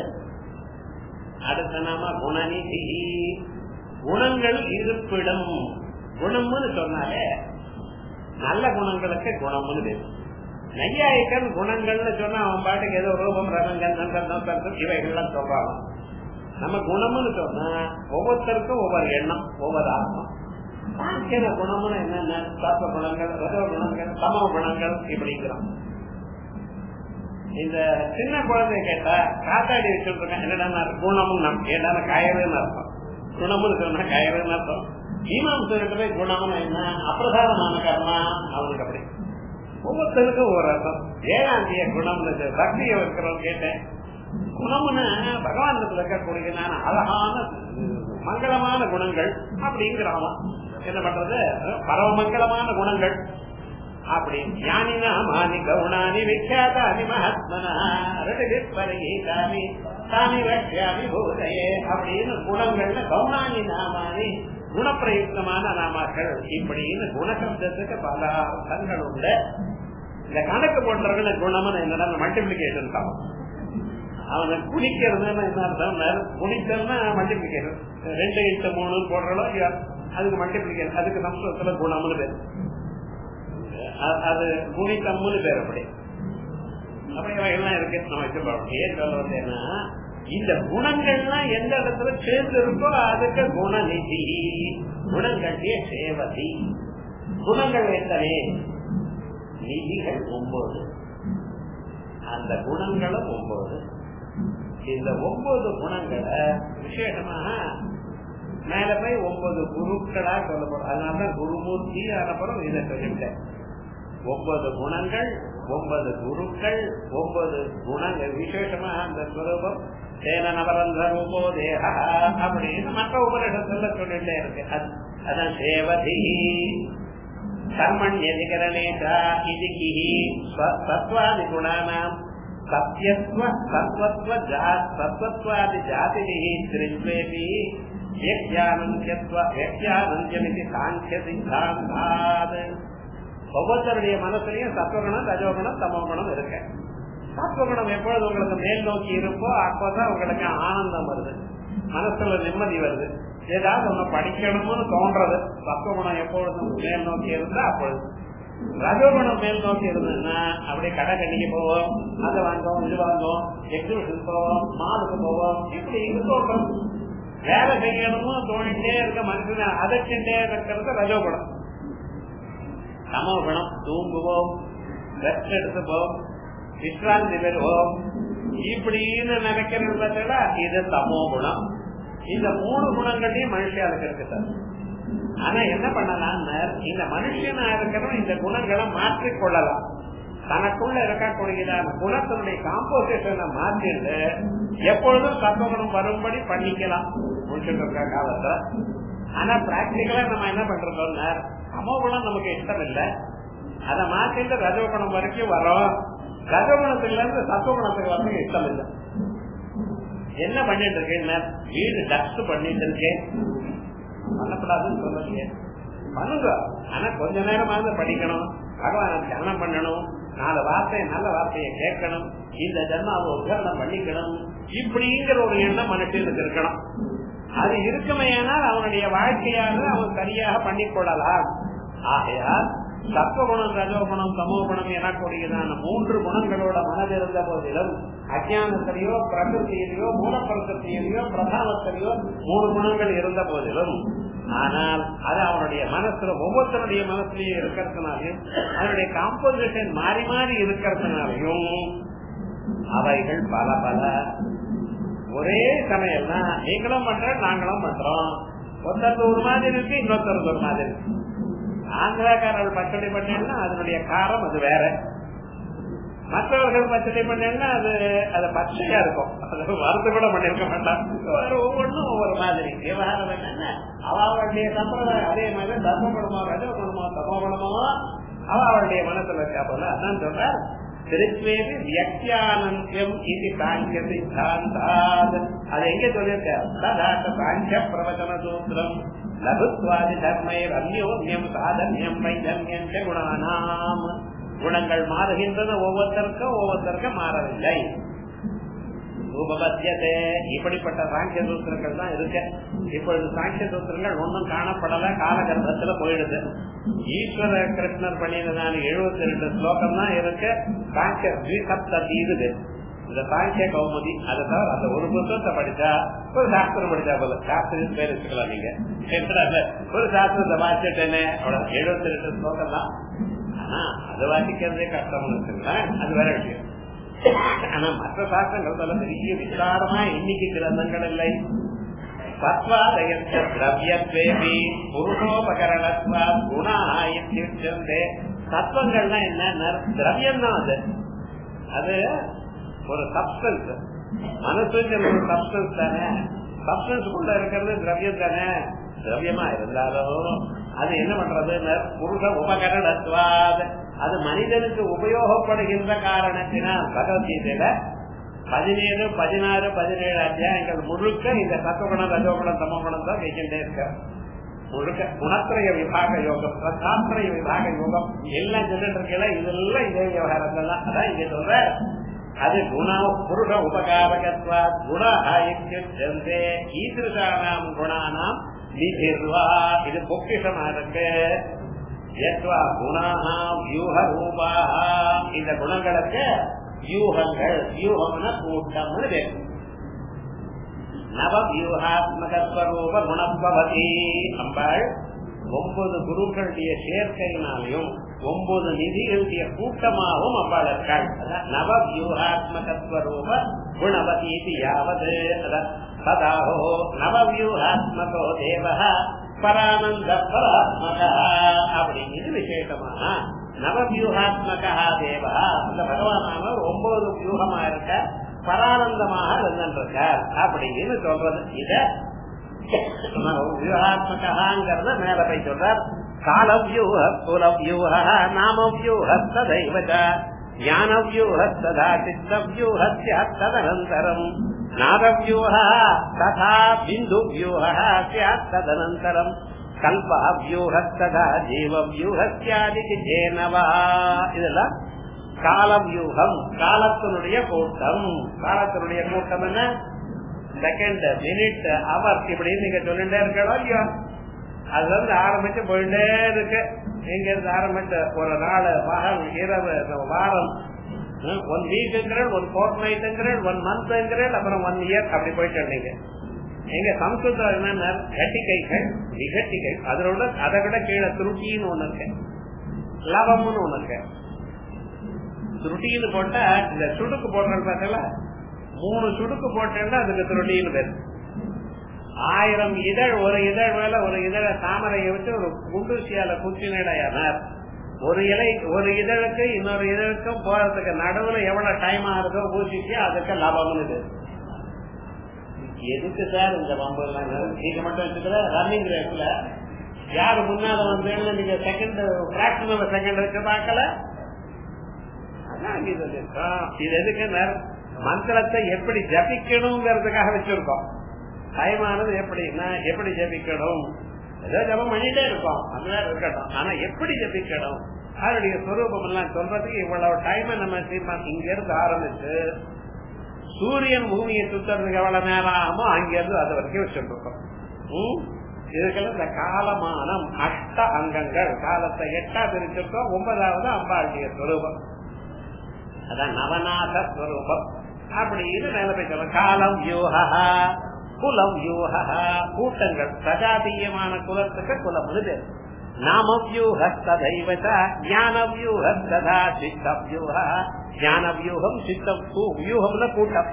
A: அடுத்த நாம குணநிதி குணங்கள் இருப்பிடம் குணம்னு சொன்னாலே நல்ல குணங்களுக்கு குணம்னு பேரு நையாயிக்கன் குணங்கள்னு சொன்னா அவன் பாட்டுக்கு ஏதோ ரூபம் ரகங்கள் இவைகள்லாம் சொல்றாங்க நம்ம குணம்னு சொன்னா ஒவ்வொருத்தருக்கும் ஒவ்வொரு எண்ணம் ஒவ்வொரு ஆத்மா சாங்கிய குணம்னு என்னென்ன சத்வ குணங்கள் ரஜோ குணங்கள் சம குணங்கள் இப்படிங்கிறோம் இந்த சின்ன குழந்தை கேட்டா காத்தாடி வச்சுருக்கேன் என்னடா குணமும் நம் கேட்டா கயறுன்னு அர்த்தம் குணம்னு சொன்னா கயறுன்னு அர்த்தம் மீமாம்சத்துல குணம்னு என்ன அப்பிரசாதமான கர்மா அவனுக்கு அப்படி ஒவ்வொருத்தருக்கும் ஒரு அர்த்தம் ஏகாந்திய குணம்னு பக்தியை இருக்கிறவங்க கேட்டேன் குணம்னு பகவானத்துல இருக்கக்கூடியதான அழகான மங்களமான குணங்கள் அப்படிங்கிறான் என்ன பண்றது பரமமங்கலமான குணங்கள் அப்படி ஞானினா மானி கவுனானி விக்யாதானி மகாத்மனா பரகீதானி தானி வக்யாமி பூதையே அப்படின்னு குணங்கள்ல கவுனானி நாமானி குணப்பிரயுக்தமான நாமாக்கள் இப்படின்னு குணசப்தத்துக்கு பல அர்த்தங்கள் உண்டு இந்த கணக்கு போன்றவர்கள் குணம்னு என்னடா மல்டிபிளிகேஷன் தான் அவனை குளிக்கிறதுன்னு என்ன அர்த்தம் குளித்தல்னா மல்டிபிளிகேஷன் ரெண்டு இன்ட்டு மூணு போடுறோம் அதுக்கு மல்டிபிளிகேஷன் அதுக்கு சம்ஸ்கிருதத்துல குணம்னு பேர் அது குணித்தம்னு பேர் அப்படி அப்படி எல்லாம் இருக்கு நம்ம வச்சுப்போம் ஏன் சொல்ல வந்தேன்னா இந்த குணங்கள்லாம் எந்த இடத்துல சேர்ந்து இருக்கோ அதுக்கு குணநிதி குணங்களுடைய சேவதி குணங்கள் எத்தனை நிதிகள் ஒன்பது அந்த குணங்களும் ஒன்பது இந்த ஒன்பது குணங்களை விசேஷமாக மேல போய் ஒன்பது குருக்களா சொல்லப்படும் அதனாலதான் குருமூர்த்தி அப்புறம் இதை சொல்லிவிட்டேன் ஒன்பது குணங்கள் ஒன்பது குருக்கள் ஒன்பது குணங்கள் விசேஷமா அந்த சுரூபம் சேன நவரந்த ரூபோ தேகா அப்படின்னு மற்ற உபரிடத்துல சொல்லிட்டே இருக்கு அதான் சேவதி கர்மண்யதிகரணே இது கிஹி சத்வாதி குணானாம் சத்யத்வ சத்வத்வ சத்வத்வாதி ஜாதிபிஹி திரித்வேபி வியக்யானந்தியத்வ வியக்யானந்தியமிதி சாங்கிய சித்தாந்தாத் ஒவ்வொருத்தருடைய மனசுலயும் சத்வகுணம் ரஜோகுணம் தமோகுணம் இருக்கு சத்வகுணம் எப்பொழுது உங்களுக்கு மேல் நோக்கி இருப்போ அப்போதான் உங்களுக்கு ஆனந்தம் வருது மனசுல நிம்மதி வருது ஏதாவது ஒண்ணு படிக்கணும்னு தோன்றது சத்வகுணம் எப்பொழுதும் மேல் நோக்கி இருந்தா அப்பொழுது ரஜோகுணம் மேல் நோக்கி இருந்ததுன்னா அப்படியே கடை கண்ணிக்கு போவோம் அதை வாங்குவோம் இது வாங்குவோம் எக்ஸிபிஷன் போவோம் மாலுக்கு போவோம் இப்படி இது தோன்றும் வேலை செய்யணுமோ தோணிட்டே இருக்க மனுஷனை அதற்கிட்டே இருக்கிறது ரஜோகுணம் சமோகுணம் தூங்குவோம் ரெஸ்ட் எடுத்துப்போம் விஸ்ராந்தி பெறுவோம் இப்படின்னு நினைக்கிறது பார்த்தா இது தமோ குணம் இந்த மூணு குணங்களையும் மனுஷியாளுக்கு இருக்கு சார் ஆனா என்ன பண்ணலாம்னு இந்த மனுஷனா இருக்கிறவன் இந்த குணங்களை மாற்றிக்கொள்ளலாம் தனக்குள்ள இருக்கக்கூடியதான குணத்தினுடைய காம்போசிஷனை மாற்றிட்டு எப்பொழுதும் சத்துவகுணம் வரும்படி பண்ணிக்கலாம் முடிச்சுட்டு இருக்க காலத்துல ஆனா பிராக்டிக்கலா நம்ம என்ன பண்றோம்னா சமோகுணம் நமக்கு இஷ்டம் இல்லை அதை மாற்றிட்டு ரஜோகுணம் வரைக்கும் வரோம் ரஜகுணத்துல இருந்து சத்துவகுணத்துக்கு வரதுக்கு இஷ்டம் இல்லை என்ன பண்ணிட்டு இருக்கேன் வீடு டஸ்ட் பண்ணிட்டு இருக்கேன் பண்ணப்படாதுன்னு சொல்லலையே பண்ணுங்க ஆனா கொஞ்ச நேரமாவது படிக்கணும் பகவான தியானம் பண்ணணும் நாலு வார்த்தையை நல்ல வார்த்தையை கேட்கணும் இந்த ஜென்மாவை உதாரணம் பண்ணிக்கணும் இப்படிங்கிற ஒரு எண்ணம் மனுஷனுக்கு இருக்கணும் அது இருக்குமையானால் அவனுடைய வாழ்க்கையாக அவன் சரியாக பண்ணிக்கொள்ளலாம் ஆகையால் சத்வகுணம் ரஜோகுணம் சமோகுணம் எனக்கூடியதான மூன்று குணங்களோட மனது இருந்த போதிலும் அஜானத்திலேயோ பிரகிருத்தியிலேயோ மூலப்பிரகிருத்தியிலேயோ பிரதானத்திலேயோ மூணு குணங்கள் இருந்த போதிலும் ஆனால் அது அவனுடைய மனசுல ஒவ்வொருத்தருடைய மனசுலயும் இருக்கிறதுனாலையும் அதனுடைய காம்போசிஷன் மாறி மாறி இருக்கிறதுனாலையும் அவைகள் பல பல ஒரே சமயம் தான் நீங்களும் பண்ற நாங்களும் பண்றோம் ஒருத்தருக்கு ஒரு மாதிரி இருக்கு இன்னொருத்தருக்கு ஒரு மாதிரி இருக்கு ஆந்திராக்காரர்கள் பச்சடி பண்ணா அதனுடைய காரம் அது வேற மற்றவர்கள் பச்சடி பண்ணா அது அது பச்சையா இருக்கும் அது வறுத்து கூட பண்ணிருக்க மாட்டான் ஒவ்வொன்றும் ஒவ்வொரு மாதிரி விவகாரம் என்னன்னா அவளுடைய சம்பிரதாயம் அதே மாதிரி தர்ம குணமோ ரஜ குணமோ தமோ குணமோ அவளுடைய மனசுல இருக்கா போல அதான் சொல்ற திருப்பேவி வியக்தியானந்தியம் இது சாங்கிய சித்தாந்தாத் அது எங்க சொல்லியிருக்க சாங்கிய பிரவச்சன சூத்திரம் லகுத்வாதி தர்மைர் அந்யோன்யம் சாதன்யம் வைதன்யம் குணானாம் குணங்கள் மாறுகின்றன ஒவ்வொருத்தருக்கும் ஒவ்வொருத்தருக்கும் மாறவில்லை உபபத்தியதே இப்படிப்பட்ட சாங்கிய சூத்திரங்கள் தான் இருக்கு இப்பொழுது சாங்கிய சூத்திரங்கள் ஒன்றும் காணப்படல காலகர்ப்பத்துல போயிடுது ஈஸ்வர கிருஷ்ணர் பண்ணினதான எழுபத்தி ரெண்டு ஸ்லோகம் தான் இருக்கு சாங்கிய துவிசப்த தீருது இந்த சாங்கிய கௌமுதி அதை தவிர அந்த ஒரு புத்தகத்தை படிச்சா ஒரு சாஸ்திரம் படிச்சா போல சாஸ்திரம் பேர் வச்சுக்கலாம் நீங்க ஒரு சாஸ்திரத்தை வாசிட்டேனே அவ்வளவு எழுபத்தி ரெண்டு ஸ்லோகம் தான் ஆனா அதை வாசிக்கிறதே கஷ்டம்னு வச்சுங்களேன் அது வேற விஷயம் ஆனா மற்ற சாஸ்திரங்கள் சொல்ல பெரிய விசாரமா இன்னைக்கு கிரந்தங்கள் இல்லை சத்வாதயத்த திரவியத்வேபி புருஷோபகரணத்வா குணாயித்தியுச்சந்தே தத்துவங்கள்லாம் என்ன திரவியம் தான் அது அது ஒரு சப்ஸ்டன்ஸ் மனசுங்கிற ஒரு சப்ஸ்டன்ஸ் தானே சப்ஸ்டன்ஸுக்குள்ள இருக்கிறது திரவியம் தானே திரவியமா இருந்தாலும் அது என்ன பண்றது புருஷ உபகரணத்வாத் அது மனிதனுக்கு உபயோகப்படுகின்ற காரணத்தினால் பகவத்கீதையில பதினேழு பதினாறு பதினேழு அத்தியாயங்கள் முழுக்க இந்த சத்துவகுணம் ரஜோகுணம் தமோகுணம் தான் வைக்கின்றே இருக்க முழுக்க குணத்திரைய விபாக யோகம் பிரசாத்திரைய விபாக யோகம் எல்லாம் சொல்லிட்டு இருக்கல இதெல்லாம் இதே விவகாரங்கள் தான் அதான் இங்க சொல்ற அது குண புருஷ உபகாரகத்வா குண ஆயுத்தே ஈதிருஷானாம் குணானாம் நிதிர்வா இது பொக்கிஷமா இருக்கு எத்வா குணாஹா வியூக ரூபாக இந்த குணங்களுக்கு வியூகங்கள் வியூகம்னா கூட்டம்னு பேர் நவ வியூகாத்மகஸ்வரூப குணப்பவதி அம்பாள் ஒன்பது குருக்களுடைய சேர்க்கையினாலையும் ஒன்பது நிதிகளுடைய கூட்டமாகவும் அம்பாள் இருக்காள் நவ வியூகாத்மகஸ்வரூப குணவதி யாவது சதாஹோ நவ வியூகாத்மகோ தேவ பரானந்த பராத்மக அப்படிங்கிறது விசேஷமான நவவியூகாத்மகா தேவா அந்த பகவானானவர் ஒன்பது வியூகமா இருக்க பரானந்தமாக இருந்திருக்கார் அப்படின்னு சொல்றது இத வியூகாத்மகாங்கிறத மேல போய் சொல்றார் कालव्यूह कुलव्यूह नामव्यूह तदैव च ज्ञानव्यूह तथा चित्तव्यूहस्य तदनन्तरम् नादव्यूहः तथा बिन्दुव्यूहः स्यात् तदनन्तरम् கல்பவ்யூஹத் ததா ஜீவவ்யூஹத்யாதிக்கு ஜேனவா இதெல்லாம் காலவியூகம் காலத்தினுடைய கூட்டம் காலத்தினுடைய கூட்டம் என்ன செகண்ட் மினிட் அவர் இப்படின்னு நீங்க சொல்லிட்டே இருக்கணும் இல்லையா அதுல இருந்து ஆரம்பிச்சு போயிட்டே இருக்கு எங்க இருந்து ஆரம்பிச்ச ஒரு நாள் பகல் இரவு வாரம் ஒன் வீக்குங்கிறேன் ஒன் ஃபோர்ட் நைட்டுங்கிறேன் ஒன் மந்த்ங்கிறேன் அப்புறம் ஒன் இயர் அப்படி போயிட்டு நீங்க எங்க சம்ஸ்கிருதம் என்னன்னா கட்டிக்கைகள் நிகட்டிகை அதோட அதை விட கீழே துருட்டின்னு ஒண்ணு இருக்கு லவம்னு ஒண்ணு இருக்கு துருட்டின்னு போட்டா இந்த சுடுக்கு போடுறது பார்த்தீங்களா மூணு சுடுக்கு போட்டேன்னா அதுக்கு துருட்டின்னு பேரு ஆயிரம் இதழ் ஒரு இதழ் மேல ஒரு இதழ தாமரையை வச்சு ஒரு குண்டூசியால குச்சினடையானார் ஒரு இலை ஒரு இதழுக்கு இன்னொரு இதழுக்கும் போறதுக்கு நடுவுல எவ்வளவு டைம் ஆகுதோ ஊசிக்கு அதுக்கு லாபம்னு பேரு எதுக்கு சார் இந்த பம்பு நீங்க மட்டும் வச்சுக்கிற ரன்னிங் ரேஸ்ல யாரு முன்னால வந்து நீங்க செகண்ட் பிராக்சன் ஆஃப் செகண்ட் வச்சு பார்க்கல அதான் இது சொல்லியிருக்கோம் இது எதுக்கு மந்திரத்தை எப்படி ஜபிக்கணுங்கிறதுக்காக வச்சிருக்கோம் டைமானது எப்படின்னா எப்படி ஜபிக்கணும் ஏதோ ஜபம் பண்ணிட்டே இருக்கோம் அந்த மாதிரி இருக்கட்டும் ஆனா எப்படி ஜபிக்கணும் அதனுடைய சொரூபம் எல்லாம் சொல்றதுக்கு இவ்வளவு டைம் நம்ம இங்க இருந்து ஆரம்பிச்சு சூரியன் பூமியை சுத்துறதுக்கு எவ்வளவு நேரம் ஆகுமோ அங்கிருந்து அது வரைக்கும் வச்சுருக்கோம் இதுக்கெல்லாம் இந்த காலமானம் அஷ்ட அங்கங்கள் காலத்தை எட்டா பிரிச்சிருக்கோம் ஒன்பதாவது அம்பாளுடைய ஸ்வரூபம் அதான் நவநாத ஸ்வரூபம் அப்படின்னு நிலைமை சொல்ல காலம் யூகா குலம் யூகா கூட்டங்கள் சஜாதீயமான குலத்துக்கு குலம் பேர் நாமவியூஹஸ்ததைவ ஞானவியூஹஸ்ததா சித்தவியூஹ ஞானவியூகம் சித்தம் வியூகம்ல கூட்டம்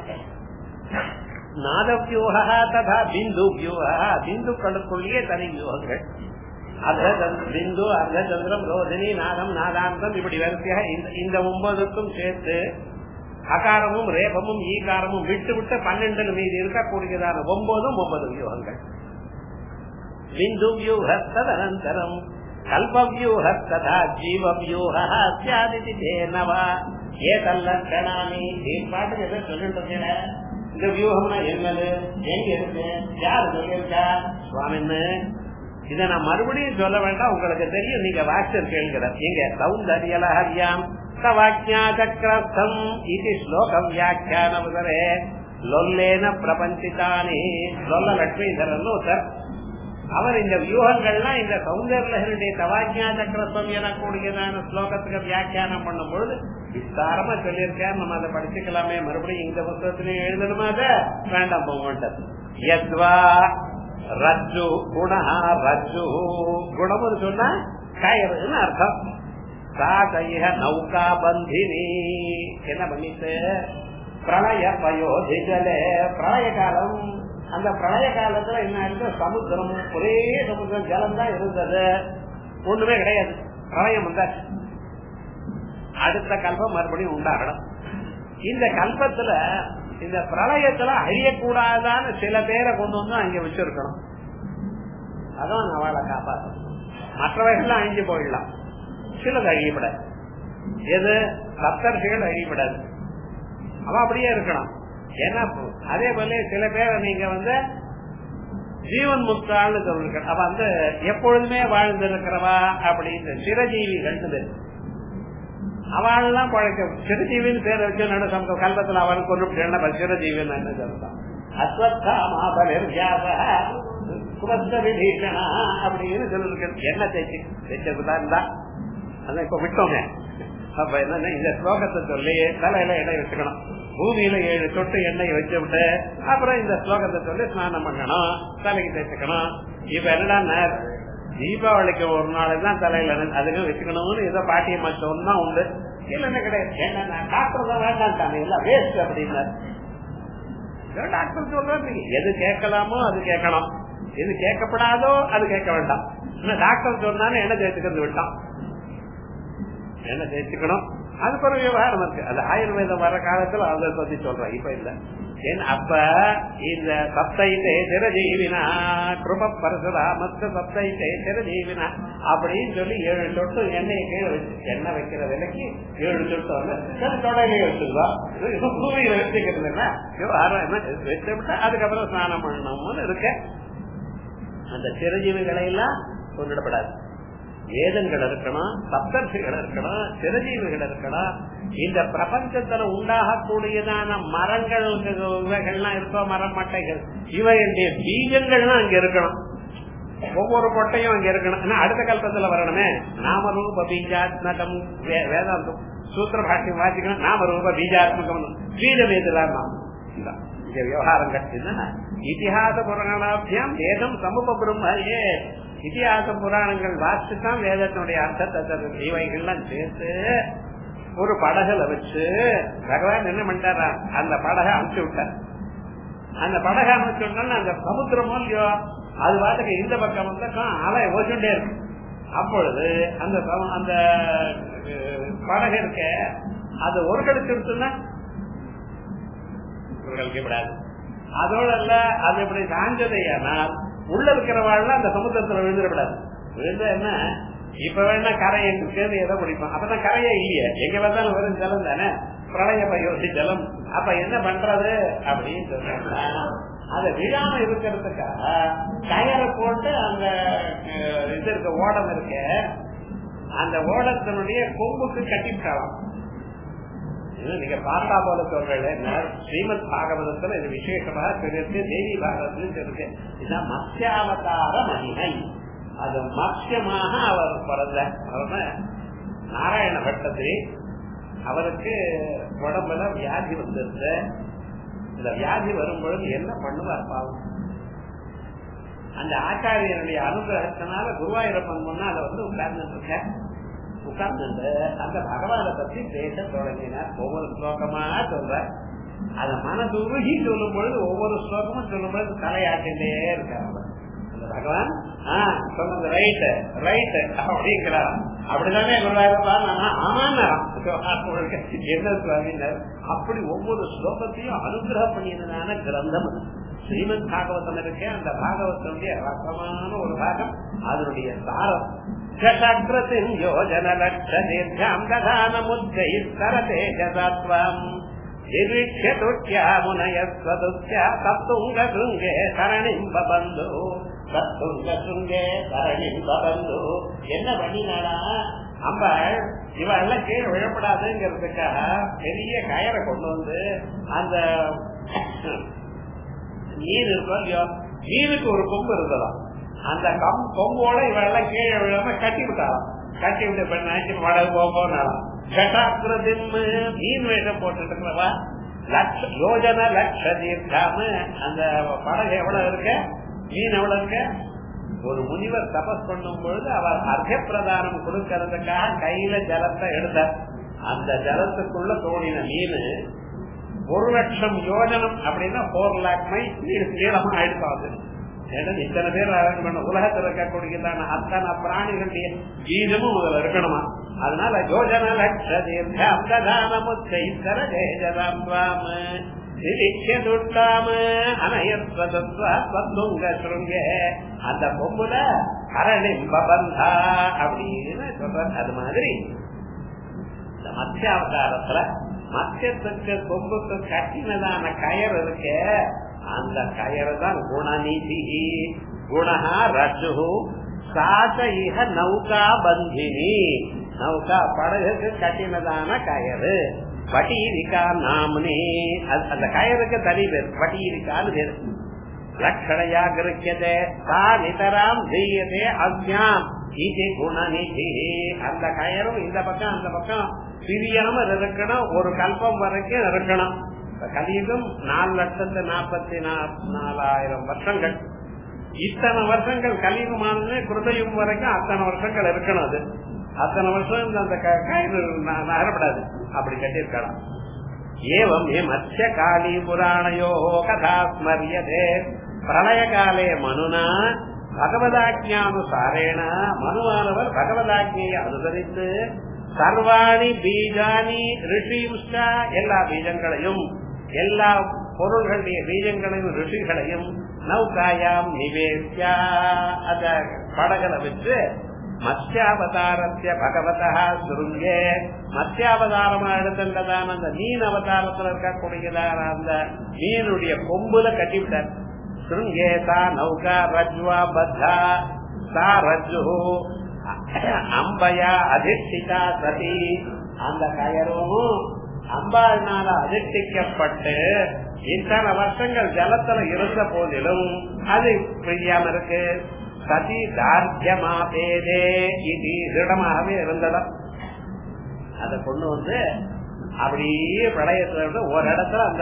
A: நாதவியூக ததா பிந்து வியூக பிந்துக்களுக்குள்ளேயே தனி வியூகங்கள் அர்த்த பிந்து அர்த்த சந்திரம் ரோதினி நாதம் நாதாந்தம் இப்படி வரிசையாக இந்த ஒன்பதுக்கும் சேர்த்து அகாரமும் ரேபமும் ஈகாரமும் விட்டு விட்டு பன்னெண்டு மீது இருக்கக்கூடியதான ஒன்பதும் ஒன்பது வியூகங்கள் பிந்து வியூகத்ததனந்தரம் கல்பவியூகத்ததா ஜீவவியூகாதி தேனவா ஏதல்லி நீ பாட்டுக்கு எதை சொல்லிட்டு இருக்கீங்க இந்த வியூகம்னா என்னது எங்க இருக்கு யாரு சொல்லியிருக்கா சுவாமின்னு இதை நான் மறுபடியும் சொல்ல வேண்டாம் உங்களுக்கு தெரியும் நீங்க வாட்சர் கேள்கிற எங்க சௌந்தரியல ஹரியாம் சவாக்கியா சக்கரஸ்தம் இது ஸ்லோகம் வியாக்கியானவரே லொல்லேன பிரபஞ்சிதானே லொல்ல லட்சுமிதரன் சார் அவர் இந்த வியூகங்கள்லாம் இந்த சௌந்தர்யனுடைய தவாஜ்யா சக்கரத்துவம் எனக்கூடியதான ஸ்லோகத்துக்கு வியாக்கியானம் பண்ணும் பொழுது விஸ்தாரமா சொல்லியிருக்கேன் நம்ம அதை படிச்சுக்கலாமே மறுபடியும் இந்த புத்தகத்திலேயே எழுதணுமா அதை வேண்டாம் போகமாட்டது யத்வா ரஜ்ஜு குணா ரஜ்ஜு குணம்னு சொன்னா கயிறுன்னு அர்த்தம் சாதைய நௌகா பந்தினி என்ன பண்ணிட்டு பிரளய பயோதிஜலே பிரளய காலம் அந்த பிரளய காலத்துல என்ன இருக்கு சமுத்திரம் ஒரே சமுத்திரம் ஜலம் தான் இருந்தது ஒண்ணுமே கிடையாது பிரளயம் வந்தாச்சு அடுத்த கல்பம் மறுபடியும் உண்டாகணும் இந்த கல்பத்துல இந்த பிரளயத்துல அழியக்கூடாதான்னு சில பேரை கொண்டு வந்து அங்க வச்சிருக்கணும் அதான் அவளை காப்பாற்றணும் மற்றவைகள்லாம் அழிஞ்சு போயிடலாம் சிலது அழியப்படாது எது சப்தர்ஷிகள் அழியப்படாது அவன் அப்படியே இருக்கணும் ஏன்னா அதே போல சில பேரை நீங்க வந்து ஜீவன் முக்தான்னு சொல்லிருக்க அவ வந்து எப்பொழுதுமே வாழ்ந்திருக்கிறவா அப்படின்னு சிரஜீவிகள் அவள்லாம் பழக்க சிரஜீவின்னு பேர் வச்சு நடு சமூக கல்பத்தில் அவன் கொண்டு என்ன சிரஜீவின்னு சொல்றான் அஸ்வத்தாமாபலிர் குமஸ்த விபீஷணா அப்படின்னு சொல்லிருக்க என்ன தேய்ச்சி தேய்ச்சதுதான் இருந்தா அதான் இப்ப விட்டோங்க அப்ப என்னன்னா இந்த ஸ்லோகத்தை சொல்லி தலையில எண்ணெய் வச்சுக்கணும் பூமியில ஏழு சொட்டு எண்ணெய் வச்சு விட்டு அப்புறம் இந்த ஸ்லோகத்தை சொல்லி ஸ்நானம் பண்ணணும் தலைக்கு தேய்ச்சிக்கணும் இப்ப என்னடா தீபாவளிக்கு ஒரு நாள் தான் தலையில அதுக்கு வச்சுக்கணும்னு ஏதோ பாட்டியம்மா சொன்னா உண்டு இல்லன்னு கிடையாது என்ன டாக்டர் தான் வேண்டாம் இல்ல வேஸ்ட் அப்படின்னு டாக்டர் சொல்றாரு எது கேட்கலாமோ அது கேட்கணும் எது கேட்கப்படாதோ அது கேட்க வேண்டாம் டாக்டர் சொன்னாலும் என்ன தேய்ச்சிக்கிறது விட்டான் என்ன தேய்ச்சிக்கணும் அதுக்கு ஒரு விவகாரம் இருக்கு அது ஆயுர்வேதம் வர காலத்துல அதை பத்தி சொல்றேன் இப்ப இல்ல என் அப்ப இந்த சப்தைத்தே சிரஜீவினா கிருப பரசுராமத்த சப்தைத்தே சிரஜீவினா அப்படின்னு சொல்லி ஏழு சொட்டு எண்ணெயை கீழே வச்சு எண்ணெய் வைக்கிற விலைக்கு ஏழு சொட்டு வந்து தொடையிலே வச்சுருவா பூமியில வச்சுக்கிறதுனா வச்சுவிட்டா அதுக்கப்புறம் ஸ்நானம் பண்ணணும்னு இருக்க அந்த சிரஜீவிகளை எல்லாம் கொண்டுடப்படாது வேதங்கள் இருக்கணும் சப்தர்ஷிகள் இருக்கணும் சிரஜீவிகள் இருக்கணும் இந்த பிரபஞ்சத்துல உண்டாகக்கூடியதான மரங்கள் இவைகள்லாம் இருக்கோ மரம் மட்டைகள் இவைகளுடைய பீஜங்கள்லாம் அங்க இருக்கணும் ஒவ்வொரு கொட்டையும் அங்க இருக்கணும் அடுத்த கல்பத்துல வரணுமே நாமரூப பீஜாத்மகம் வேதாந்தம் சூத்திர பாஷ்யம் வாசிக்கணும் நாமரூப பீஜாத்மகம் பீஜம் எதுலாம் இந்த விவகாரம் கட்டுனா இத்திஹாச புராணாபியாம் வேதம் சமூக பிரம்மையே இத்திஹாச புராணங்கள் வாசிச்சுதான் வேதத்தினுடைய அர்த்தத்தை இவைகள்லாம் சேர்த்து ஒரு படகுல வச்சு பகவான் என்ன பண்ணிட்டாரா அந்த படகை அனுப்பிச்சு விட்டார் அந்த படகை அனுப்பிச்சு விட்டா அந்த சமுத்திரமோ இல்லையோ அது பாட்டுக்கு இந்த பக்கம் வந்தாக்கும் அலை ஓச்சுட்டே இருக்கும் அப்பொழுது அந்த அந்த படகு இருக்க அது ஒரு கடுத்து எடுத்துன்னா விடாது அதோட அல்ல அது இப்படி சாஞ்சதையானால் உள்ள இருக்கிறவாள் அந்த சமுத்திரத்துல விழுந்துடக்கூடாது விழுந்தா என்ன இப்ப வேணா கரையை சேர்ந்து எதை பிடிப்போம் அப்பதான் கரையே இல்லையே எங்க வந்தாலும் வெறும் ஜலம் தானே பிரளய பயோசி ஜலம் அப்ப என்ன பண்றது அப்படின்னு சொன்னா அதை விழாம இருக்கிறதுக்காக கயரை போட்டு அந்த இது இருக்க ஓடம் இருக்க அந்த ஓடத்தினுடைய கொம்புக்கு கட்டிவிட்டாலாம் நீங்க பார்த்தா போல சொல்றேன் ஸ்ரீமத் பாகவதத்துல இது விசேஷமாக சொல்லிருக்கு தேவி பாகவத்துல சொல்லிருக்கு இதுதான் மத்யாவதார மகிமை அது மத்தியமாக அவர் பிறந்த நாராயண பட்டத்திரி அவருக்கு உடம்புல வியாதி வந்திருந்த இந்த வியாதி வரும் பொழுது என்ன பண்ணுவார் பாவம் அந்த ஆச்சாரியனுடைய அனுகிரகத்தினால குருவாயூரப்பன் முன்னா அதை வந்து உட்கார்ந்து இருக்க உட்கார்ந்து அந்த பகவானை பத்தி பேச தொடங்கினார் ஒவ்வொரு ஸ்லோகமா சொல்ற அத மனதுருகி சொல்லும் பொழுது ஒவ்வொரு ஸ்லோகமும் சொல்லும் பொழுது தலையாட்டிலே இருக்காங்க அந்த பகவான் ஆஹ் சொன்னது ரைட் ரைட் அப்படிங்கிறார் அப்படிதானே ஆமாம் என்ன சுவாமினர் அப்படி ஒவ்வொரு ஸ்லோகத்தையும் அனுகிரகம் பண்ணியதான கிரந்தம் ஸ்ரீமத் பாகவதம் இருக்கு அந்த பாகவதனுடைய ரசமான ஒரு பாகம் அதனுடைய சாரம் ஷட்ரத்தின் யோஜன லட்ச தீர்க்கம் ததான முத்தைத்தரதே ஜதாத்வம் நிரீட்சதுட்யா முனயஸ்வதுட்யா தத்துங்க சுங்கே சரணிம் பபந்து தத்துங்க சுங்கே சரணிம் பபந்து என்ன பண்ணினாடா அம்பாள் இவெல்லாம் கீழே விழப்படாதுங்கிறதுக்காக பெரிய கயரை கொண்டு வந்து அந்த மீன் இருக்கும் இல்லையோ மீனுக்கு ஒரு கொம்பு இருந்ததாம் அந்த கம் கொம்போட இவெல்லாம் கீழே விழாம கட்டி விட்டாராம் கட்டி விட்டு பெண்ணாச்சு வடகு போகலாம் கட்டாக்குறதின் மீன் வேஷம் போட்டுட்டு இருக்கிறவா லட்ச யோஜன லட்ச தீர்க்காம அந்த படகு எவ்வளவு இருக்க மீன் எவ்வளவு இருக்க ஒரு முனிவர் தபஸ் பண்ணும் பொழுது அவர் அர்த்த பிரதானம் கொடுக்கறதுக்காக கையில ஜலத்தை எடுத்தார் அந்த ஜலத்துக்குள்ள தோடின மீன் ஒரு லட்சம் யோஜனம் அப்படின்னா போர் லேக் மை நீளமா ஆயிடுப்பாது இத்தனை பேர் பண்ண உலகத்தில் இருக்கக்கூடியதான அத்தனை பிராணிகளுடைய பீஜமும் அதுல இருக்கணுமா அதனால யோஜன லட்ச தீர்க்காம முத்தைத்தர ஜெயஜதாம் அந்த பொம்புல அரணிம்பபந்தா அப்படின்னு சொல்ற அது மாதிரி இந்த மத்திய அவதாரத்துல மத்தியத்துக்கு கொம்புக்கு கட்டினதான கயர் இருக்க அந்த கயறு தான் குணநிதி குணஹா ரஜு சாச இக நௌகா பந்தினி நௌகா படகுக்கு கட்டினதான கயறு பட்டீரிக்கா நாமனே அந்த கயருக்கு தனி பேர் பட்டீரிக்கான்னு பேர் லட்சணையா கிருக்கியதே சா நிதராம் தெய்யதே அவ்யாம் இது குணநிதி அந்த கயரும் இந்த பக்கம் அந்த பக்கம் பிரியாம இருக்கணும் ஒரு கல்பம் வரைக்கும் இருக்கணும் கலியுகம் நாலு லட்சத்து நாற்பத்தி நாலாயிரம் வருஷங்கள் இத்தனை வருஷங்கள் கலியுகமானது கிருதயுகம் வரைக்கும் அத்தனை வருஷங்கள் இருக்கணும் அது அத்தனை வருஷம் அந்த கயிறு நகரப்படாது அப்படி கட்டியிருக்கலாம் ஏவம் மத்திய காளி புராணையோ கதா ஸ்மரியதே பிரளய காலே மனுனா பகவதாஜ்ஞானுசாரேன மனுவானவர் பகவதாஜ்ஞையை அனுசரித்து சர்வாணி பீஜானி ரிஷிம்ஷா எல்லா பீஜங்களையும் எல்லா பொருள்களுடைய பீஜங்களையும் ரிஷிகளையும் நௌகாயாம் நிவேசியா அத படகளை வச்சு மத்யாவதாரத்திய பகவதா சுருங்கே மத்யாவதாரமா எடுத்துட்டதான அந்த மீன் அவதாரத்துல இருக்கக்கூடியதான அந்த மீனுடைய கொம்புல கட்டிவிட்டார் சுருங்கே சா நௌகா ரஜ்வா பத்தா சா ரஜ்ஜு அம்பயா அதிஷ்டிதா சதி அந்த கயரும் அம்பாள்னால அதிர்ஷ்டிக்கப்பட்டு இத்தனை வருஷங்கள் ஜலத்துல இருந்த போதிலும் அது பிரியாம இருக்கு சதி தார்த்தியமா பேதே இது திடமாகவே இருந்ததம் அத கொண்டு வந்து அப்படியே பிரளயத்துல இருந்து ஒரு இடத்துல அந்த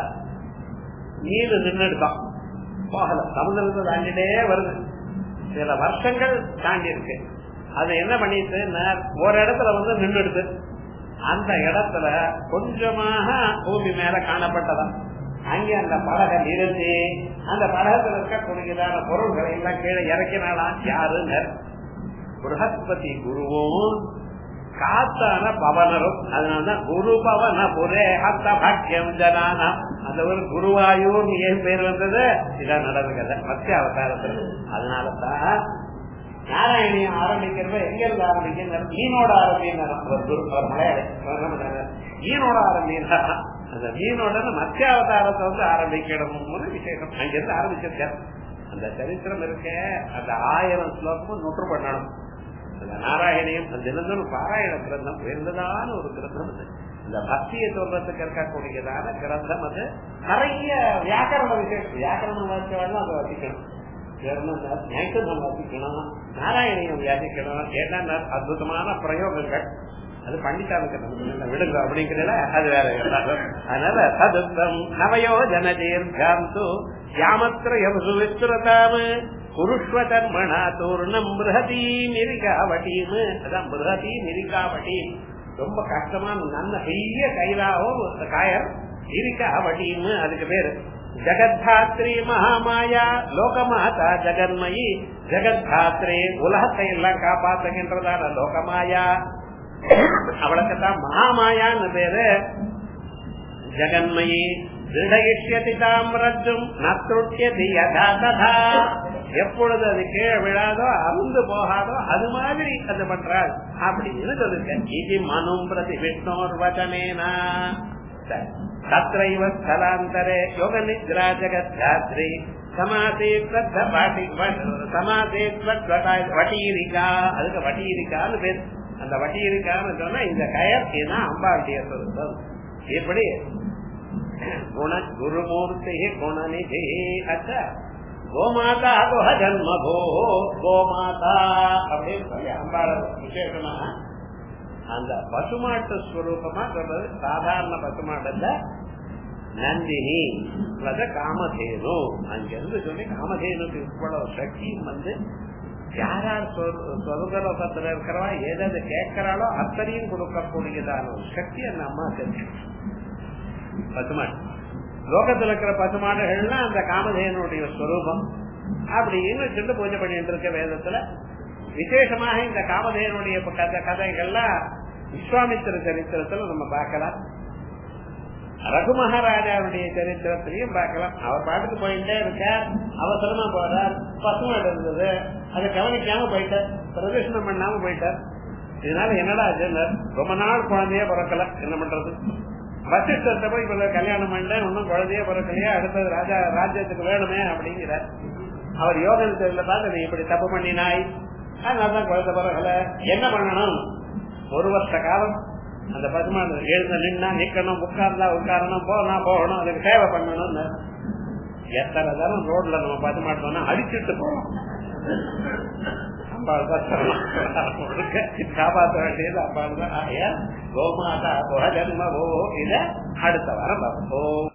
A: நீர் நின்றுடுதான் போகல சமுதிரத்தை தாண்டிட்டே வருது சில வருஷங்கள் தாண்டி இருக்கு அது என்ன பண்ணிட்டு ஒரு இடத்துல வந்து நின்றுடுது அந்த இடத்துல கொஞ்சமாக பூமி மேல காணப்பட்டதா அங்கே அந்த படகை நிறுத்தி அந்த படகத்தில் இருக்கக்கூடியதான பொருள்களை எல்லாம் கீழே இறக்கினாலாம் யாருன்னு புரஹஸ்பதி குருவும் காத்தான பவனரும் அதனாலதான் குரு பவன புரே ஹத்த பாக்கியம் ஜனானா அந்த ஒரு குருவாயூர் ஏன் பேர் வந்தது இதான் நடந்த கதை மத்திய அவதாரத்தில் அதனாலதான் நாராயணியம் ஆரம்பிக்கிறப்ப எங்க இருந்து ஆரம்பிக்கிறார் மீனோட ஆரம்பிக்கிறார் மலையாளி மீனோட ஆரம்பிக்கிறார் அந்த மீனோட மத்திய அவதாரத்தை வந்து ஆரம்பிக்கணும் விசேஷம் அங்கிருந்து ஆரம்பிச்சிருக்கார் அந்த சரித்திரம் இருக்க அந்த ஆயிரம் ஸ்லோகமும் நுற்று பண்ணணும் அந்த நாராயணியம் அந்த தினந்தோறும் பாராயண கிரந்தம் உயர்ந்ததான ஒரு கிரந்தம் அது இந்த பக்தியை சொல்றதுக்கு இருக்கக்கூடியதான கிரந்தம் அது நிறைய வியாக்கரண விசேஷம் வியாக்கரணம் வாசிக்கலாம் அதை வசிக்கணும் நைட்டம் வாசிக்கணும் நாராயணியம் வியாசிக்கணும் ஏன்னா அற்புதமான பிரயோகங்கள் அது பண்டிதானுக்கு விடுங்க அப்படிங்கிறத அது வேற அதனால சதுத்தம் நவயோஜன தீர்காம் து யாமத்ரயம்சு விஸ்திரதாம் குருஷ்வ கர்மணா தூர்ணம் மிருகதி மிரிகாவட்டீம் அதான் மிருகதி மிரிகாவட்டீம் ரொம்ப கஷ்டமான நல்ல பெரிய கைலாவும் காயர் மிரிகாவட்டீம் அதுக்கு பேரு ஜெகத்தாத்ரி மகாமாயா லோகமாதா ஜெகன்மயி ஜெகத்தாத்ரி உலகத்தை எல்லாம் காப்பாத்துகின்றதான லோகமாயா அவளுக்குத்தான் மகாமாயான்னு பேரு ஜெகன்மயி திருடயிஷ்யதி தாம் ரஜும் நத்ருட்யதி யதா ததா எப்பொழுது அது கீழே விழாதோ அருந்து போகாதோ அது மாதிரி அது பண்றாள் அப்படின்னு சொல்லிருக்கேன் இது மனும் பிரதி விஷ்ணோர் வச்சனேனா தத்ரைவ ஸ்தலாந்தரே யோக நித்ரா ஜெகத்யாத்ரி சமாசே பாட்டி சமாசே வட்டீரிகா அதுக்கு வட்டீரிக்கான்னு பேர் அந்த வட்டீரிக்கான்னு சொன்னா இந்த கயர் இதுதான் அம்பாளுடைய சொருத்தம் எப்படி குண குருமூர்த்தி குணநிதி அச்சா கோமாதா குஹ ஜன்ம கோ கோமாதா அப்படின்னு சொல்லி அம்பாள விசேஷமா அந்த பசுமாட்டு ஸ்வரூபமா சொல்றது சாதாரண பசுமாட்டல்ல நந்தினி காமதேனு அங்கிருந்து சொல்லி காமதேனுக்கு இவ்வளவு சக்தியும் வந்து யார் யார் சொருகலோகத்துல இருக்கிறவா எதாவது கேட்கிறாளோ அத்தனையும் கொடுக்கக்கூடியதான ஒரு சக்தி அந்த அம்மா தெரிஞ்சு பசுமாடு லோகத்துல இருக்கிற பசுமாடுகள்லாம் அந்த காமதேனுடைய ஸ்வரூபம் அப்படின்னு சொல்லி பூஜை பண்ணிட்டு இருக்க வேதத்துல விசேஷமாக இந்த காமதேனுடைய கதை கதைகள்லாம் விஸ்வாமித்திர சரித்திரத்துல நம்ம பார்க்கலாம் ரகு மகாராஜாவுடைய சரித்திரத்திலையும் பார்க்கலாம் அவர் பாட்டுக்கு போயிட்டே இருக்க அவசரமா போறார் பசுமாடு இருந்தது அதை கவனிக்காம போயிட்டார் பிரதர்ஷனம் பண்ணாம போயிட்டார் இதனால என்னடா ஆச்சுன்னார் ரொம்ப நாள் குழந்தைய பிறக்கல என்ன பண்றது வசிஷ்டத்தை போய் இப்ப கல்யாணம் பண்ணிட்டேன் ஒன்னும் குழந்தைய பிறக்கலையா அடுத்தது ராஜா ராஜ்யத்துக்கு வேணுமே அப்படிங்கிறார் அவர் யோகத்துல பார்த்து நீ இப்படி தப்பு பண்ணினாய் அதனாலதான் குழந்தை பிறகல என்ன பண்ணணும் ஒரு வருஷ காலம் அந்த பசுமாடு எழுந்த நின்னா நிக்கணும் உட்கார்ந்தா உட்காரணும் போனா போகணும் அதுக்கு சேவை பண்ணணும்னு எத்தனை தரம் ரோட்ல நம்ம பசுமாடு போனா அடிச்சுட்டு போறோம் அம்பாள் தான் காப்பாற்ற வேண்டியது அம்பாள் தான் ஆகையா கோமாதா ஜன்ம ஓ இத அடுத்த வாரம் பார்ப்போம்